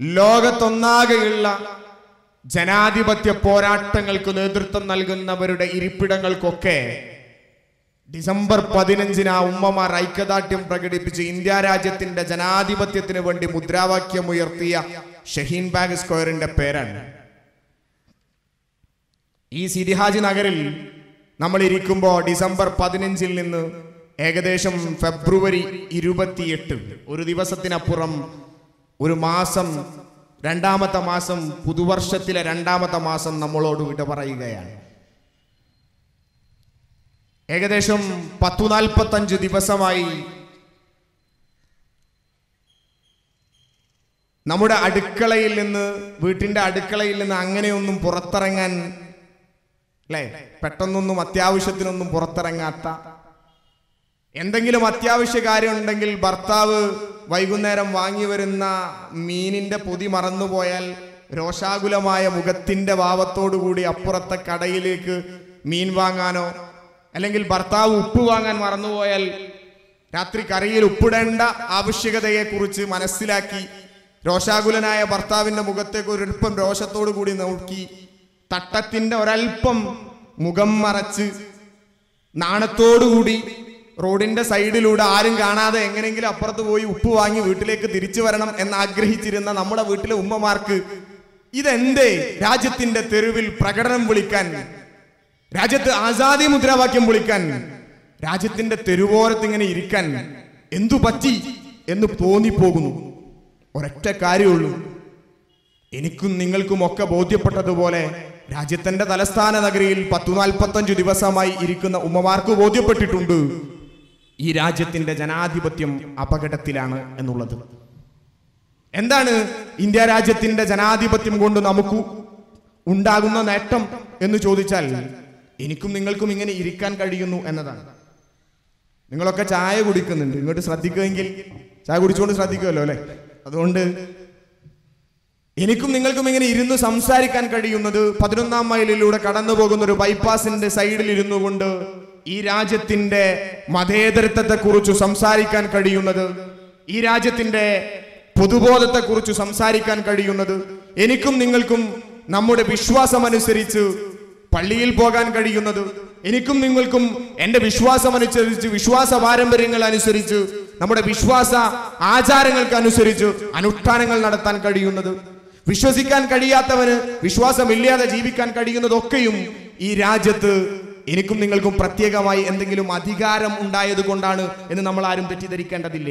ലോകത്തൊന്നാകെയുള്ള ജനാധിപത്യ പോരാട്ടങ്ങൾക്ക് നേതൃത്വം നൽകുന്നവരുടെ ഇരിപ്പിടങ്ങൾക്കൊക്കെ ഡിസംബർ പതിനഞ്ചിന് ആ ഉമ്മമാർ ഐക്യദാർഢ്യം പ്രകടിപ്പിച്ച് ഇന്ത്യ രാജ്യത്തിന്റെ ജനാധിപത്യത്തിന് വേണ്ടി മുദ്രാവാക്യം ഉയർത്തിയ ഷഹീൻ ബാഗ് സ്ക്വയറിന്റെ പേരാണ് ഈ സിരിഹാജ് നഗറിൽ നമ്മൾ ഇരിക്കുമ്പോൾ ഡിസംബർ പതിനഞ്ചിൽ നിന്ന് ഏകദേശം ഫെബ്രുവരി ഇരുപത്തിയെട്ട് ഒരു ദിവസത്തിനപ്പുറം ഒരു മാസം രണ്ടാമത്തെ മാസം പുതുവർഷത്തിലെ രണ്ടാമത്തെ മാസം നമ്മളോട് വിട പറയുകയാണ് ഏകദേശം പത്തു നാൽപ്പത്തഞ്ച് ദിവസമായി നമ്മുടെ അടുക്കളയിൽ നിന്ന് വീട്ടിന്റെ അടുക്കളയിൽ നിന്ന് അങ്ങനെയൊന്നും പുറത്തിറങ്ങാൻ അല്ലേ പെട്ടെന്നൊന്നും അത്യാവശ്യത്തിനൊന്നും പുറത്തിറങ്ങാത്ത എന്തെങ്കിലും അത്യാവശ്യ കാര്യം ഉണ്ടെങ്കിൽ ഭർത്താവ് വൈകുന്നേരം വാങ്ങി വരുന്ന മീനിന്റെ പൊതി മറന്നുപോയാൽ രോഷാകുലമായ മുഖത്തിന്റെ ഭാവത്തോടു കൂടി അപ്പുറത്തെ കടയിലേക്ക് മീൻ വാങ്ങാനോ അല്ലെങ്കിൽ ഭർത്താവ് ഉപ്പ് വാങ്ങാൻ മറന്നുപോയാൽ രാത്രി കറിയിൽ ഉപ്പിടേണ്ട ആവശ്യകതയെക്കുറിച്ച് മനസ്സിലാക്കി രോഷാകുലനായ ഭർത്താവിന്റെ മുഖത്തേക്ക് ഒരൽപ്പം രോഷത്തോടു കൂടി നോക്കി തട്ടത്തിന്റെ ഒരൽപ്പം മുഖം മറച്ച് നാണത്തോടുകൂടി റോഡിന്റെ സൈഡിലൂടെ ആരും കാണാതെ എങ്ങനെയെങ്കിലും അപ്പുറത്ത് പോയി ഉപ്പ് വാങ്ങി വീട്ടിലേക്ക് തിരിച്ചു വരണം എന്ന് ആഗ്രഹിച്ചിരുന്ന നമ്മുടെ വീട്ടിലെ ഉമ്മമാർക്ക് ഇതെന്തേ രാജ്യത്തിന്റെ തെരുവിൽ പ്രകടനം വിളിക്കാൻ രാജ്യത്ത് ആസാദി മുദ്രാവാക്യം വിളിക്കാൻ രാജ്യത്തിന്റെ തെരുവോരത്ത് ഇങ്ങനെ ഇരിക്കാൻ എന്തു പറ്റി എന്ന് തോന്നിപ്പോകുന്നു ഒരൊറ്റ കാര്യമുള്ളൂ എനിക്കും നിങ്ങൾക്കും ഒക്കെ ബോധ്യപ്പെട്ടതുപോലെ രാജ്യത്തിന്റെ തലസ്ഥാന നഗരിയിൽ പത്തു നാൽപ്പത്തഞ്ചു ദിവസമായി ഇരിക്കുന്ന ഉമ്മമാർക്ക് ബോധ്യപ്പെട്ടിട്ടുണ്ട് ഈ രാജ്യത്തിന്റെ ജനാധിപത്യം അപകടത്തിലാണ് എന്നുള്ളത് എന്താണ് ഇന്ത്യ രാജ്യത്തിന്റെ ജനാധിപത്യം കൊണ്ട് നമുക്ക് ഉണ്ടാകുന്ന നേട്ടം എന്ന് ചോദിച്ചാൽ എനിക്കും നിങ്ങൾക്കും ഇങ്ങനെ ഇരിക്കാൻ കഴിയുന്നു എന്നതാണ് നിങ്ങളൊക്കെ ചായ കുടിക്കുന്നുണ്ട് ഇങ്ങോട്ട് ശ്രദ്ധിക്കുമെങ്കിൽ ചായ കുടിച്ചുകൊണ്ട് ശ്രദ്ധിക്കുമല്ലോ അല്ലെ അതുകൊണ്ട് എനിക്കും നിങ്ങൾക്കും ഇങ്ങനെ ഇരുന്ന് സംസാരിക്കാൻ കഴിയുന്നത് പതിനൊന്നാം മൈലിലൂടെ കടന്നു പോകുന്ന ഒരു ബൈപ്പാസിന്റെ സൈഡിൽ ഇരുന്നു കൊണ്ട് ഈ രാജ്യത്തിന്റെ മതേതരത്വത്തെ കുറിച്ച് സംസാരിക്കാൻ കഴിയുന്നത് ഈ രാജ്യത്തിന്റെ പൊതുബോധത്തെ കുറിച്ച് സംസാരിക്കാൻ കഴിയുന്നത് എനിക്കും നിങ്ങൾക്കും നമ്മുടെ വിശ്വാസമനുസരിച്ച് പള്ളിയിൽ പോകാൻ കഴിയുന്നത് എനിക്കും നിങ്ങൾക്കും എന്റെ വിശ്വാസം അനുസരിച്ച് വിശ്വാസ പാരമ്പര്യങ്ങൾ അനുസരിച്ച് നമ്മുടെ വിശ്വാസ ആചാരങ്ങൾക്ക് അനുസരിച്ച് അനുഷ്ഠാനങ്ങൾ നടത്താൻ കഴിയുന്നത് വിശ്വസിക്കാൻ കഴിയാത്തവന് വിശ്വാസമില്ലാതെ ജീവിക്കാൻ കഴിയുന്നതൊക്കെയും ഈ രാജ്യത്ത് എനിക്കും നിങ്ങൾക്കും പ്രത്യേകമായി എന്തെങ്കിലും അധികാരം ഉണ്ടായത് കൊണ്ടാണ് എന്ന് നമ്മൾ ആരും തെറ്റിദ്ധരിക്കേണ്ടതില്ല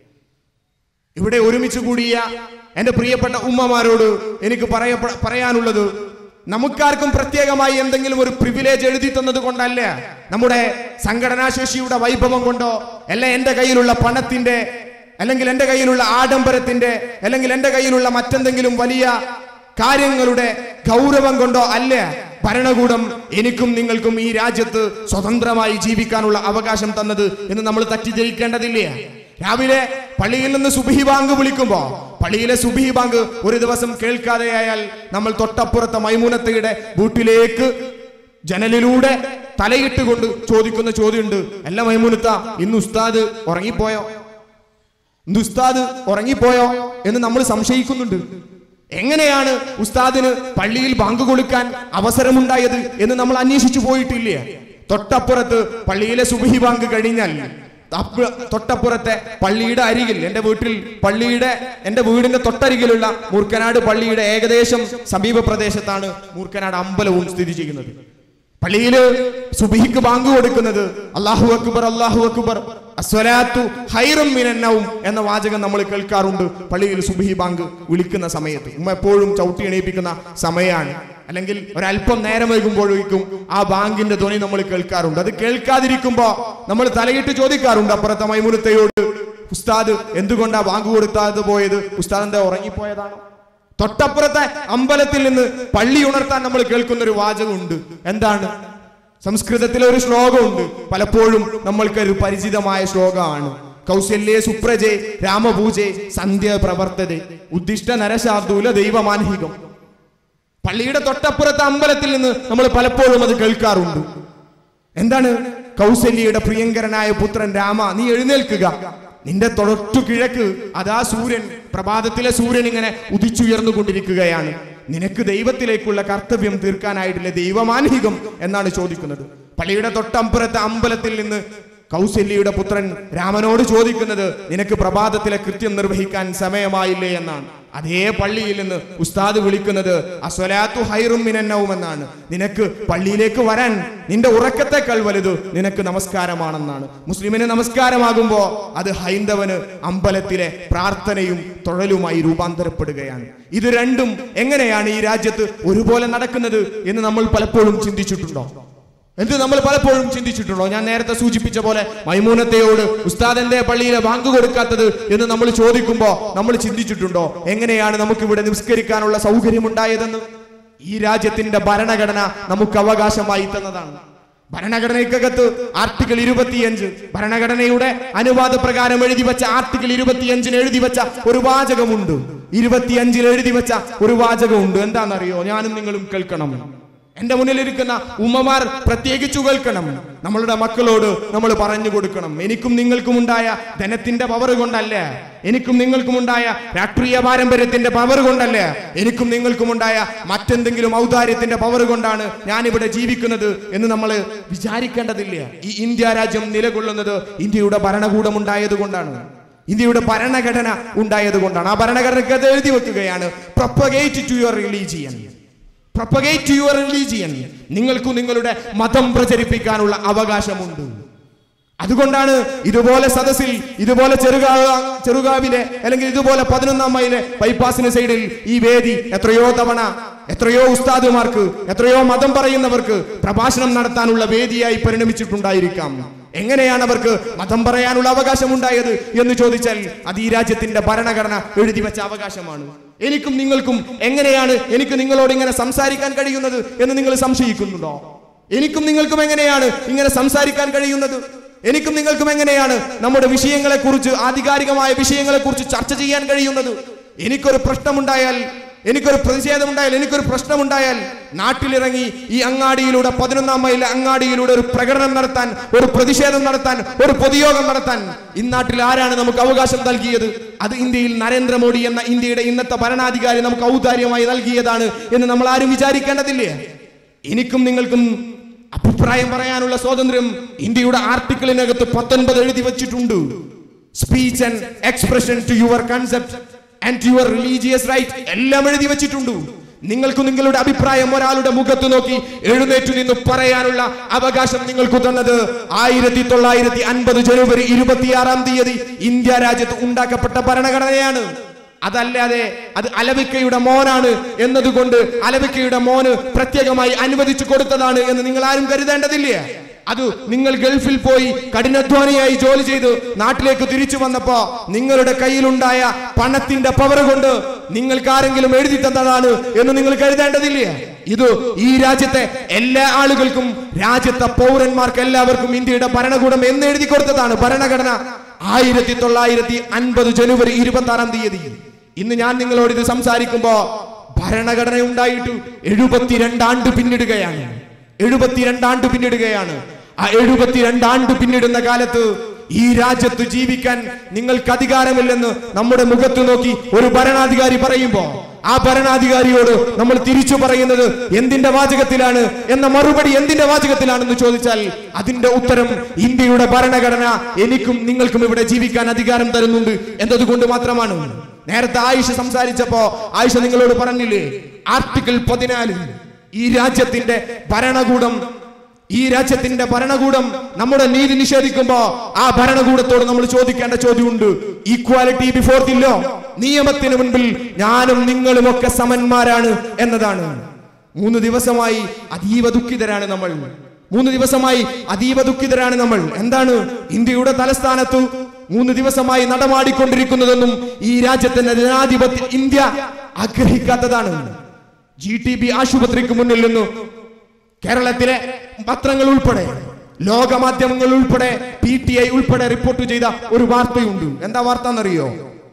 ഇവിടെ ഒരുമിച്ച് കൂടിയ എന്റെ പ്രിയപ്പെട്ട ഉമ്മമാരോട് എനിക്ക് പറയ പറയാനുള്ളത് നമുക്കാർക്കും പ്രത്യേകമായി എന്തെങ്കിലും ഒരു പ്രിവിലേജ് എഴുതി തന്നത് കൊണ്ടല്ല നമ്മുടെ സംഘടനാശേഷിയുടെ വൈഭവം കൊണ്ടോ അല്ല എന്റെ കയ്യിലുള്ള പണത്തിന്റെ അല്ലെങ്കിൽ എന്റെ കയ്യിലുള്ള ആഡംബരത്തിന്റെ അല്ലെങ്കിൽ എന്റെ കയ്യിലുള്ള മറ്റെന്തെങ്കിലും വലിയ കാര്യങ്ങളുടെ ഗൗരവം കൊണ്ടോ അല്ല ഭരണകൂടം എനിക്കും നിങ്ങൾക്കും ഈ രാജ്യത്ത് സ്വതന്ത്രമായി ജീവിക്കാനുള്ള അവകാശം തന്നത് എന്ന് നമ്മൾ തെറ്റിദ്ധരിക്കേണ്ടതില്ലേ രാവിലെ പള്ളിയിൽ നിന്ന് സുബിഹി ബാങ്ക് വിളിക്കുമ്പോ പള്ളിയിലെ സുബിഹി ബാങ്ക് ഒരു ദിവസം കേൾക്കാതെയായാൽ നമ്മൾ തൊട്ടപ്പുറത്തെ മൈമൂനത്തയുടെ വീട്ടിലേക്ക് ജനലിലൂടെ തലയിട്ടുകൊണ്ട് ചോദിക്കുന്ന ചോദ്യമുണ്ട് അല്ല മൈമൂനത്ത ഇന്ന് ഉസ്താദ് ഉറങ്ങിപ്പോയോ ഇന്ന് ഉസ്താദ് ഉറങ്ങിപ്പോയോ എന്ന് നമ്മൾ സംശയിക്കുന്നുണ്ട് എങ്ങനെയാണ് ഉസ്താദിന് പള്ളിയിൽ ബാങ്ക് കൊടുക്കാൻ അവസരമുണ്ടായത് എന്ന് നമ്മൾ അന്വേഷിച്ചു പോയിട്ടില്ലേ തൊട്ടപ്പുറത്ത് പള്ളിയിലെ സുബഹി ബാങ്ക് കഴിഞ്ഞാൽ അപ്പ- തൊട്ടപ്പുറത്തെ പള്ളിയുടെ അരികിൽ എന്റെ വീട്ടിൽ പള്ളിയുടെ എന്റെ വീടിന്റെ തൊട്ടരികിലുള്ള മൂർക്കനാട് പള്ളിയുടെ ഏകദേശം സമീപ പ്രദേശത്താണ് മൂർക്കനാട് അമ്പലവും സ്ഥിതി ചെയ്യുന്നത് പള്ളിയില് സുബിഹിക്ക് ബാങ്ക് കൊടുക്കുന്നത് അള്ളാഹു അക്ബർ അള്ളാഹു അക്ബർ അസ്വലാത്തു ഹൈറും മിനന്നവും എന്ന വാചകം നമ്മൾ കേൾക്കാറുണ്ട് പള്ളിയിൽ സുബിഹി ബാങ്ക് വിളിക്കുന്ന സമയത്ത് ഉമ്മ എപ്പോഴും ചവിട്ടി എണീപ്പിക്കുന്ന സമയമാണ് അല്ലെങ്കിൽ ഒരല്പം നേരം വൈകുമ്പോഴേക്കും ആ ബാങ്കിന്റെ ധ്വനി നമ്മൾ കേൾക്കാറുണ്ട് അത് കേൾക്കാതിരിക്കുമ്പോ നമ്മൾ തലയിട്ട് ചോദിക്കാറുണ്ട് അപ്പുറത്തെ മൈമുനത്തയോട് ഉസ്താദ് എന്തുകൊണ്ടാ ബാങ്ക് കൊടുത്താതെ പോയത് ഉസ്താദ് എന്താ ഉറങ്ങിപ്പോയതാണോ തൊട്ടപ്പുറത്തെ അമ്പലത്തിൽ നിന്ന് പള്ളി ഉണർത്താൻ നമ്മൾ കേൾക്കുന്ന ഒരു വാചകമുണ്ട് എന്താണ് സംസ്കൃതത്തിലെ ഒരു ശ്ലോകമുണ്ട് പലപ്പോഴും നമ്മൾക്ക് ഒരു പരിചിതമായ ശ്ലോകമാണ് കൗശല്യേ സുപ്രജേ രാമപൂജേ സന്ധ്യ പ്രവർത്തതെ ഉദ്ദിഷ്ട നരശാർദൂല ദൈവമാൻഹികം പള്ളിയുടെ തൊട്ടപ്പുറത്തെ അമ്പലത്തിൽ നിന്ന് നമ്മൾ പലപ്പോഴും അത് കേൾക്കാറുണ്ട് എന്താണ് കൗസല്യയുടെ പ്രിയങ്കരനായ പുത്രൻ രാമ നീ എഴുന്നേൽക്കുക നിന്റെ തൊട്ടു കിഴക്ക് അതാ സൂര്യൻ പ്രഭാതത്തിലെ സൂര്യൻ ഇങ്ങനെ ഉദിച്ചുയർന്നുകൊണ്ടിരിക്കുകയാണ് നിനക്ക് ദൈവത്തിലേക്കുള്ള കർത്തവ്യം തീർക്കാനായിട്ടില്ല ദൈവമാൻഹികം എന്നാണ് ചോദിക്കുന്നത് പള്ളിയുടെ തൊട്ടമ്പുറത്തെ അമ്പലത്തിൽ നിന്ന് കൗസല്യയുടെ പുത്രൻ രാമനോട് ചോദിക്കുന്നത് നിനക്ക് പ്രഭാതത്തിലെ കൃത്യം നിർവഹിക്കാൻ സമയമായില്ലേ എന്നാണ് അതേ പള്ളിയിൽ നിന്ന് ഉസ്താദ് വിളിക്കുന്നത് അസ്വലാത്തു ഹൈറും മിനന്നവും എന്നാണ് നിനക്ക് പള്ളിയിലേക്ക് വരാൻ നിന്റെ ഉറക്കത്തെക്കാൾ വലുത് നിനക്ക് നമസ്കാരമാണെന്നാണ് മുസ്ലിമിന് നമസ്കാരമാകുമ്പോ അത് ഹൈന്ദവന് അമ്പലത്തിലെ പ്രാർത്ഥനയും തൊഴലുമായി രൂപാന്തരപ്പെടുകയാണ് ഇത് രണ്ടും എങ്ങനെയാണ് ഈ രാജ്യത്ത് ഒരുപോലെ നടക്കുന്നത് എന്ന് നമ്മൾ പലപ്പോഴും ചിന്തിച്ചിട്ടുണ്ടോ എന്ത് നമ്മൾ പലപ്പോഴും ചിന്തിച്ചിട്ടുണ്ടോ ഞാൻ നേരത്തെ സൂചിപ്പിച്ച പോലെ മൈമൂനത്തെയോട് ഉസ്താദന്റെ പള്ളിയിലെ ബാങ്ക് കൊടുക്കാത്തത് എന്ന് നമ്മൾ ചോദിക്കുമ്പോ നമ്മൾ ചിന്തിച്ചിട്ടുണ്ടോ എങ്ങനെയാണ് നമുക്ക് ഇവിടെ നിസ്കരിക്കാനുള്ള സൗകര്യമുണ്ടായതെന്ന് ഈ രാജ്യത്തിന്റെ ഭരണഘടന നമുക്ക് അവകാശമായി തന്നതാണ് ഭരണഘടനയ്ക്കകത്ത് ആർട്ടിക്കിൾ ഇരുപത്തിയഞ്ച് ഭരണഘടനയുടെ അനുവാദ പ്രകാരം എഴുതി വെച്ച ആർട്ടിക്കിൾ ഇരുപത്തിയഞ്ചിന് എഴുതി വെച്ച ഒരു വാചകമുണ്ട് ഇരുപത്തിയഞ്ചിൽ എഴുതി വെച്ച ഒരു വാചകമുണ്ട് എന്താണെന്നറിയോ ഞാനും നിങ്ങളും കേൾക്കണം എന്റെ മുന്നിലിരിക്കുന്ന ഉമ്മമാർ പ്രത്യേകിച്ചു കേൾക്കണം നമ്മളുടെ മക്കളോട് നമ്മൾ പറഞ്ഞു കൊടുക്കണം എനിക്കും നിങ്ങൾക്കും ഉണ്ടായ ധനത്തിന്റെ പവർ കൊണ്ടല്ല എനിക്കും നിങ്ങൾക്കും ഉണ്ടായ രാഷ്ട്രീയ പാരമ്പര്യത്തിന്റെ പവർ കൊണ്ടല്ല എനിക്കും നിങ്ങൾക്കും ഉണ്ടായ മറ്റെന്തെങ്കിലും ഔദാര്യത്തിന്റെ പവർ കൊണ്ടാണ് ഞാനിവിടെ ജീവിക്കുന്നത് എന്ന് നമ്മൾ വിചാരിക്കേണ്ടതില്ല ഈ ഇന്ത്യ രാജ്യം നിലകൊള്ളുന്നത് ഇന്ത്യയുടെ ഭരണകൂടം ഉണ്ടായത് കൊണ്ടാണ് ഇന്ത്യയുടെ ഭരണഘടന ഉണ്ടായത് കൊണ്ടാണ് ആ ഭരണഘടനയ്ക്ക് എഴുതി വെക്കുകയാണ് propagate to your religion propagate your religion നിങ്ങൾക്ക് നിങ്ങളുടെ മതം പ്രചരിപ്പിക്കാനുള്ള അവകാശമുണ്ട് അതുകൊണ്ടാണ് ഇതുപോലെ സദസ്സിൽ ഇതുപോലെ ചെറുകാവ് ചെറുകാവിലെ അല്ലെങ്കിൽ ഇതുപോലെ പതിനൊന്നാം മൈലെ ബൈപ്പാസിന് സൈഡിൽ ഈ വേദി എത്രയോ തവണ എത്രയോ ഉസ്താദുമാർക്ക് എത്രയോ മതം പറയുന്നവർക്ക് പ്രഭാഷണം നടത്താനുള്ള വേദിയായി പരിണമിച്ചിട്ടുണ്ടായിരിക്കാം എങ്ങനെയാണ് അവർക്ക് മതം പറയാനുള്ള അവകാശം ഉണ്ടായത് എന്ന് ചോദിച്ചാൽ അത് ഈ രാജ്യത്തിന്റെ ഭരണഘടന എഴുതി വെച്ച അവകാശമാണ് എനിക്കും നിങ്ങൾക്കും എങ്ങനെയാണ് എനിക്ക് നിങ്ങളോട് ഇങ്ങനെ സംസാരിക്കാൻ കഴിയുന്നത് എന്ന് നിങ്ങൾ സംശയിക്കുന്നുണ്ടോ എനിക്കും നിങ്ങൾക്കും എങ്ങനെയാണ് ഇങ്ങനെ സംസാരിക്കാൻ കഴിയുന്നത് എനിക്കും നിങ്ങൾക്കും എങ്ങനെയാണ് നമ്മുടെ വിഷയങ്ങളെ കുറിച്ച് ആധികാരികമായ വിഷയങ്ങളെ കുറിച്ച് ചർച്ച ചെയ്യാൻ കഴിയുന്നത് എനിക്കൊരു പ്രശ്നമുണ്ടായാൽ എനിക്കൊരു പ്രതിഷേധമുണ്ടായാൽ എനിക്കൊരു പ്രശ്നമുണ്ടായാൽ നാട്ടിലിറങ്ങി ഈ അങ്ങാടിയിലൂടെ പതിനൊന്നാം മൈൽ അങ്ങാടിയിലൂടെ ഒരു പ്രകടനം നടത്താൻ ഒരു പ്രതിഷേധം നടത്താൻ ഒരു പൊതുയോഗം നടത്താൻ ഇന്നാട്ടിൽ ആരാണ് നമുക്ക് അവകാശം നൽകിയത് അത് ഇന്ത്യയിൽ നരേന്ദ്രമോദി എന്ന ഇന്ത്യയുടെ ഇന്നത്തെ ഭരണാധികാരി നമുക്ക് ഔദാര്യമായി നൽകിയതാണ് എന്ന് നമ്മൾ ആരും വിചാരിക്കേണ്ടതില്ലേ എനിക്കും നിങ്ങൾക്കും അഭിപ്രായം പറയാനുള്ള സ്വാതന്ത്ര്യം ഇന്ത്യയുടെ ആർട്ടിക്കിളിനകത്ത് പത്തൊൻപത് എഴുതി വെച്ചിട്ടുണ്ട് speech and expression to your concept and your religious right എല്ലാം എഴുതി വെച്ചിട്ടുണ്ട് നിങ്ങൾക്ക് നിങ്ങളുടെ അഭിപ്രായം ഒരാളുടെ മുഖത്ത് നോക്കി എഴുന്നേറ്റു നിന്ന് പറയാനുള്ള അവകാശം നിങ്ങൾക്ക് തന്നത് ആയിരത്തി തൊള്ളായിരത്തി അൻപത് ജനുവരി ഇരുപത്തിയാറാം തീയതി ഇന്ത്യ രാജ്യത്ത് ഉണ്ടാക്കപ്പെട്ട ഭരണഘടനയാണ് അതല്ലാതെ അത് അലവിക്കയുടെ മോനാണ് എന്നതുകൊണ്ട് അലവിക്കയുടെ മോന് പ്രത്യേകമായി അനുവദിച്ചു കൊടുത്തതാണ് എന്ന് നിങ്ങൾ ആരും കരുതേണ്ടതില്ലേ അത് നിങ്ങൾ ഗൾഫിൽ പോയി കഠിനാധ്വാനിയായി ജോലി ചെയ്ത് നാട്ടിലേക്ക് തിരിച്ചു വന്നപ്പോ നിങ്ങളുടെ കയ്യിലുണ്ടായ പണത്തിന്റെ പവർ കൊണ്ട് നിങ്ങൾക്ക് ആരെങ്കിലും എഴുതി തന്നതാണ് എന്ന് നിങ്ങൾ കരുതേണ്ടതില്ലേ ഇത് ഈ രാജ്യത്തെ എല്ലാ ആളുകൾക്കും രാജ്യത്തെ പൗരന്മാർക്ക് എല്ലാവർക്കും ഇന്ത്യയുടെ ഭരണകൂടം എന്ന് എഴുതി കൊടുത്തതാണ് ഭരണഘടന ആയിരത്തി തൊള്ളായിരത്തി അൻപത് ജനുവരി ഇരുപത്തി ആറാം തീയതി ഇന്ന് ഞാൻ നിങ്ങളോട് ഇത് സംസാരിക്കുമ്പോ ഭരണഘടന ഉണ്ടായിട്ട് എഴുപത്തിരണ്ടാണ്ട് പിന്നിടുകയാണ് എഴുപത്തിരണ്ടാണ്ട് പിന്നിടുകയാണ് ആ എഴുപത്തിരണ്ടാണ്ട് പിന്നിടുന്ന കാലത്ത് ഈ രാജ്യത്ത് ജീവിക്കാൻ നിങ്ങൾക്ക് അധികാരമില്ലെന്ന് നമ്മുടെ മുഖത്ത് നോക്കി ഒരു ഭരണാധികാരി പറയുമ്പോ ആ ഭരണാധികാരിയോട് നമ്മൾ തിരിച്ചു പറയുന്നത് എന്തിന്റെ വാചകത്തിലാണ് എന്ന മറുപടി എന്തിന്റെ വാചകത്തിലാണെന്ന് ചോദിച്ചാൽ അതിന്റെ ഉത്തരം ഇന്ത്യയുടെ ഭരണഘടന എനിക്കും നിങ്ങൾക്കും ഇവിടെ ജീവിക്കാൻ അധികാരം തരുന്നുണ്ട് എന്നതുകൊണ്ട് മാത്രമാണ് നേരത്തെ ആയിഷ സംസാരിച്ചപ്പോ ആയിഷ നിങ്ങളോട് പറഞ്ഞില്ലേ ആർട്ടിക്കിൾ പതിനാല് ഈ രാജ്യത്തിന്റെ ഭരണകൂടം ഈ രാജ്യത്തിന്റെ ഭരണകൂടം നമ്മുടെ നീതി നിഷേധിക്കുമ്പോ ആ ഭരണകൂടത്തോട് നമ്മൾ ചോദിക്കേണ്ട ചോദ്യമുണ്ട് ഈക്വാലിറ്റി ബിഫോർ ദി ലോ നിയമത്തിന് മുൻപിൽ ഞാനും നിങ്ങളും ഒക്കെ സമന്മാരാണ് എന്നതാണ് മൂന്ന് ദിവസമായി അതീവ ദുഃഖിതരാണ് നമ്മൾ മൂന്ന് ദിവസമായി അതീവ ദുഃഖിതരാണ് നമ്മൾ എന്താണ് ഇന്ത്യയുടെ തലസ്ഥാനത്തു മൂന്ന് ദിവസമായി നടമാടിക്കൊണ്ടിരിക്കുന്നതെന്നും ഈ രാജ്യത്തിന്റെ ജനാധിപത്യ ഇന്ത്യ ആഗ്രഹിക്കാത്തതാണ് ജി ടി ബി ആശുപത്രിക്ക് മുന്നിൽ നിന്ന് കേരളത്തിലെ പത്രങ്ങൾ ഉൾപ്പെടെ ലോകമാധ്യമങ്ങൾ ഉൾപ്പെടെ പി ടി ഐ ഉൾപ്പെടെ റിപ്പോർട്ട് ചെയ്ത ഒരു വാർത്തയുണ്ട് എന്താ വാർത്ത എന്നറിയോ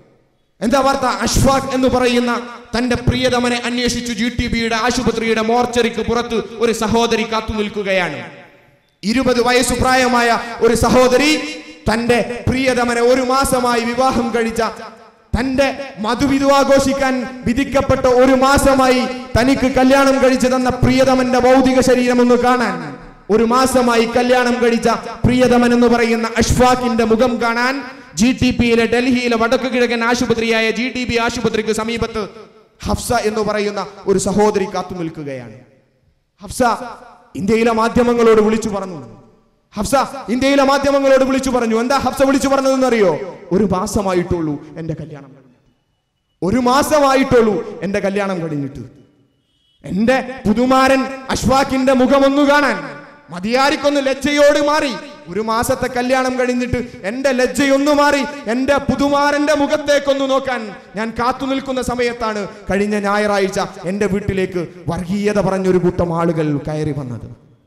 എന്താ വാർത്ത അഷ്ഫാഖ് എന്ന് പറയുന്ന തന്റെ പ്രിയതമനെ അന്വേഷിച്ചു ജി ടി ബിയുടെ ആശുപത്രിയുടെ മോർച്ചറിക്ക് പുറത്ത് ഒരു സഹോദരി കാത്തു നിൽക്കുകയാണ് ഇരുപത് വയസ്സു പ്രായമായ ഒരു സഹോദരി തന്റെ പ്രിയതമനെ ഒരു മാസമായി വിവാഹം കഴിച്ച തന്റെ മധുവിധു ആഘോഷിക്കാൻ വിധിക്കപ്പെട്ട ഒരു മാസമായി തനിക്ക് കല്യാണം കഴിച്ചു തന്ന പ്രിയതമന്റെ ഭൗതിക ശരീരം ഒന്ന് കാണാൻ ഒരു മാസമായി കല്യാണം കഴിച്ച പ്രിയതമൻ എന്ന് പറയുന്ന അഷ്ഫാഖിന്റെ മുഖം കാണാൻ ജി ടി പിയിലെ ഡൽഹിയിലെ വടക്കു കിഴക്കൻ ആശുപത്രിയായ ജി ടി ബി ആശുപത്രിക്ക് സമീപത്ത് ഹഫ്സ എന്ന് പറയുന്ന ഒരു സഹോദരി കാത്തു നിൽക്കുകയാണ് ഹഫ്സ ഇന്ത്യയിലെ മാധ്യമങ്ങളോട് വിളിച്ചു പറഞ്ഞു ഹഫ്സ ഇന്ത്യയിലെ മാധ്യമങ്ങളോട് വിളിച്ചു പറഞ്ഞു എന്താ ഹഫ്സ വിളിച്ചു പറഞ്ഞതെന്ന് അറിയോ ഒരു മാസമായിട്ടുള്ളൂ എന്റെ കല്യാണം കഴിഞ്ഞിട്ട് ഒരു മാസമായിട്ടുള്ളൂ എന്റെ കല്യാണം കഴിഞ്ഞിട്ട് എന്റെ പുതുമാരൻ അഷ്വാഖിന്റെ മുഖമൊന്നു കാണാൻ മതിയാരിക്കൊന്ന് ലജ്ജയോട് മാറി ഒരു മാസത്തെ കല്യാണം കഴിഞ്ഞിട്ട് എന്റെ ലജ്ജയൊന്നു മാറി എന്റെ പുതുമാരന്റെ മുഖത്തേക്കൊന്നു നോക്കാൻ ഞാൻ കാത്തു നിൽക്കുന്ന സമയത്താണ് കഴിഞ്ഞ ഞായറാഴ്ച എന്റെ വീട്ടിലേക്ക് വർഗീയത പറഞ്ഞൊരു കൂട്ടം ആളുകൾ കയറി വന്നത്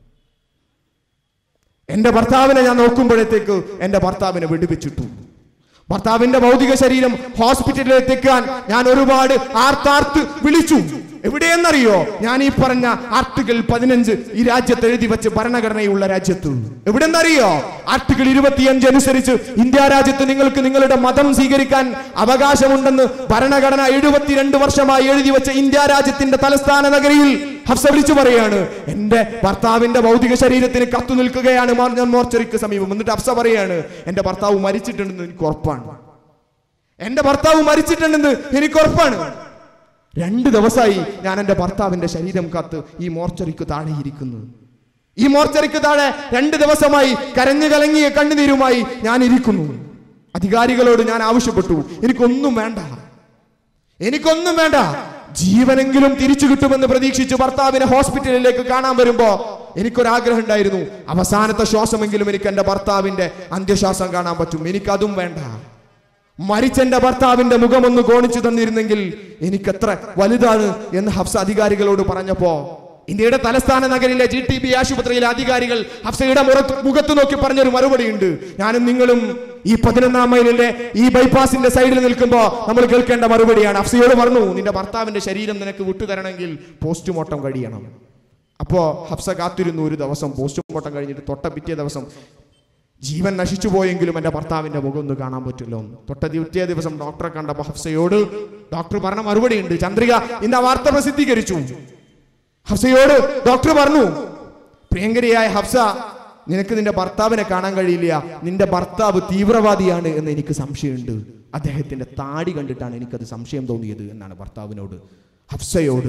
എന്റെ ഭർത്താവിനെ ഞാൻ നോക്കുമ്പോഴത്തേക്ക് എന്റെ ഭർത്താവിനെ വെടിവെച്ചിട്ടു ഭർത്താവിന്റെ ഭൗതിക ശരീരം ഹോസ്പിറ്റലിൽ എത്തിക്കാൻ ഞാൻ ഒരുപാട് ആർത്താർത്ത് വിളിച്ചു എവിടെയെന്നറിയോ ഞാൻ ഈ പറഞ്ഞ ആർട്ടിക്കിൾ പതിനഞ്ച് ഈ രാജ്യത്ത് എഴുതി വെച്ച് ഭരണഘടനയുള്ള രാജ്യത്ത് എവിടെന്നറിയോ ആർട്ടിക്കിൾ ഇരുപത്തിയഞ്ച് അനുസരിച്ച് ഇന്ത്യ രാജ്യത്ത് നിങ്ങൾക്ക് നിങ്ങളുടെ മതം സ്വീകരിക്കാൻ അവകാശമുണ്ടെന്ന് ഭരണഘടന എഴുപത്തിരണ്ട് വർഷമായി എഴുതി വെച്ച ഇന്ത്യ രാജ്യത്തിന്റെ തലസ്ഥാന നഗരിയിൽ ഹഫ്സ വിളിച്ചു പറയാണ് എന്റെ ഭർത്താവിന്റെ ഭൗതിക ശരീരത്തിന് കത്തു നിൽക്കുകയാണ് മോർ- ഞാൻ മോർച്ചറിക്ക് സമീപം എന്നിട്ട് ഹഫ്സ പറയാണ് എന്റെ ഭർത്താവ് മരിച്ചിട്ടുണ്ടെന്ന് എനിക്ക് ഉറപ്പാണ് എന്റെ ഭർത്താവ് മരിച്ചിട്ടുണ്ടെന്ന് എനിക്ക് ഉറപ്പാണ് രണ്ട് ദിവസമായി ഞാൻ എന്റെ ഭർത്താവിന്റെ ശരീരം കാത്ത് ഈ മോർച്ചറിക്ക് താഴെ ഇരിക്കുന്നു ഈ മോർച്ചറിക്ക് താഴെ രണ്ട് ദിവസമായി കരഞ്ഞു കലങ്ങിയ കണ്ണുനീരുമായി ഞാൻ ഇരിക്കുന്നു അധികാരികളോട് ഞാൻ ആവശ്യപ്പെട്ടു എനിക്കൊന്നും വേണ്ട എനിക്കൊന്നും വേണ്ട ജീവനെങ്കിലും തിരിച്ചു കിട്ടുമെന്ന് പ്രതീക്ഷിച്ച് ഭർത്താവിനെ ഹോസ്പിറ്റലിലേക്ക് കാണാൻ വരുമ്പോ എനിക്കൊരാഗ്രഹം ഉണ്ടായിരുന്നു അവസാനത്തെ ശ്വാസമെങ്കിലും എനിക്ക് എന്റെ ഭർത്താവിന്റെ അന്ത്യശ്വാസം കാണാൻ പറ്റും എനിക്കതും വേണ്ട മരിച്ചെന്റെ ഭർത്താവിന്റെ മുഖമൊന്ന് കോണിച്ചു തന്നിരുന്നെങ്കിൽ എനിക്കെത്ര വലുതാണ് എന്ന് ഹഫ്സ അധികാരികളോട് പറഞ്ഞപ്പോ ഇന്ത്യയുടെ തലസ്ഥാന നഗരിലെ ജി ടി ബി ആശുപത്രിയിലെ അധികാരികൾ ഹഫ്സയുടെ മുറത്ത് മുഖത്ത് നോക്കി പറഞ്ഞൊരു മറുപടി ഉണ്ട് ഞാനും നിങ്ങളും ഈ പതിനൊന്നാം മൈലിലെ ഈ ബൈപ്പാസിന്റെ സൈഡിൽ നിൽക്കുമ്പോ നമ്മൾ കേൾക്കേണ്ട മറുപടിയാണ് ഹഫ്സയോട് പറഞ്ഞു നിന്റെ ഭർത്താവിന്റെ ശരീരം നിനക്ക് വിട്ടുതരണമെങ്കിൽ പോസ്റ്റ്മോർട്ടം കഴിയണം അപ്പോ ഹഫ്സ കാത്തിരുന്നു ഒരു ദിവസം പോസ്റ്റ്മോർട്ടം കഴിഞ്ഞിട്ട് തൊട്ട പിറ്റേ ദിവസം ജീവൻ നശിച്ചു പോയെങ്കിലും എന്റെ ഭർത്താവിന്റെ മുഖം ഒന്ന് കാണാൻ പറ്റില്ലോ തൊട്ട പിറ്റേ ദിവസം ഡോക്ടറെ കണ്ടപ്പോ ഹഫ്സയോട് ഡോക്ടർ പറഞ്ഞ മറുപടി ഉണ്ട് ചന്ദ്രിക ഇന്ന് ആ വാർത്ത പ്രസിദ്ധീകരിച്ചു ഹഫ്സയോട് ഡോക്ടർ പറഞ്ഞു പ്രിയങ്കരിയായ ഹഫ്സ നിനക്ക് നിന്റെ ഭർത്താവിനെ കാണാൻ കഴിയില്ല നിന്റെ ഭർത്താവ് തീവ്രവാദിയാണ് എന്ന് എനിക്ക് സംശയമുണ്ട് അദ്ദേഹത്തിന്റെ താടി കണ്ടിട്ടാണ് എനിക്കത് സംശയം തോന്നിയത് എന്നാണ് ഭർത്താവിനോട് ഹഫ്സയോട്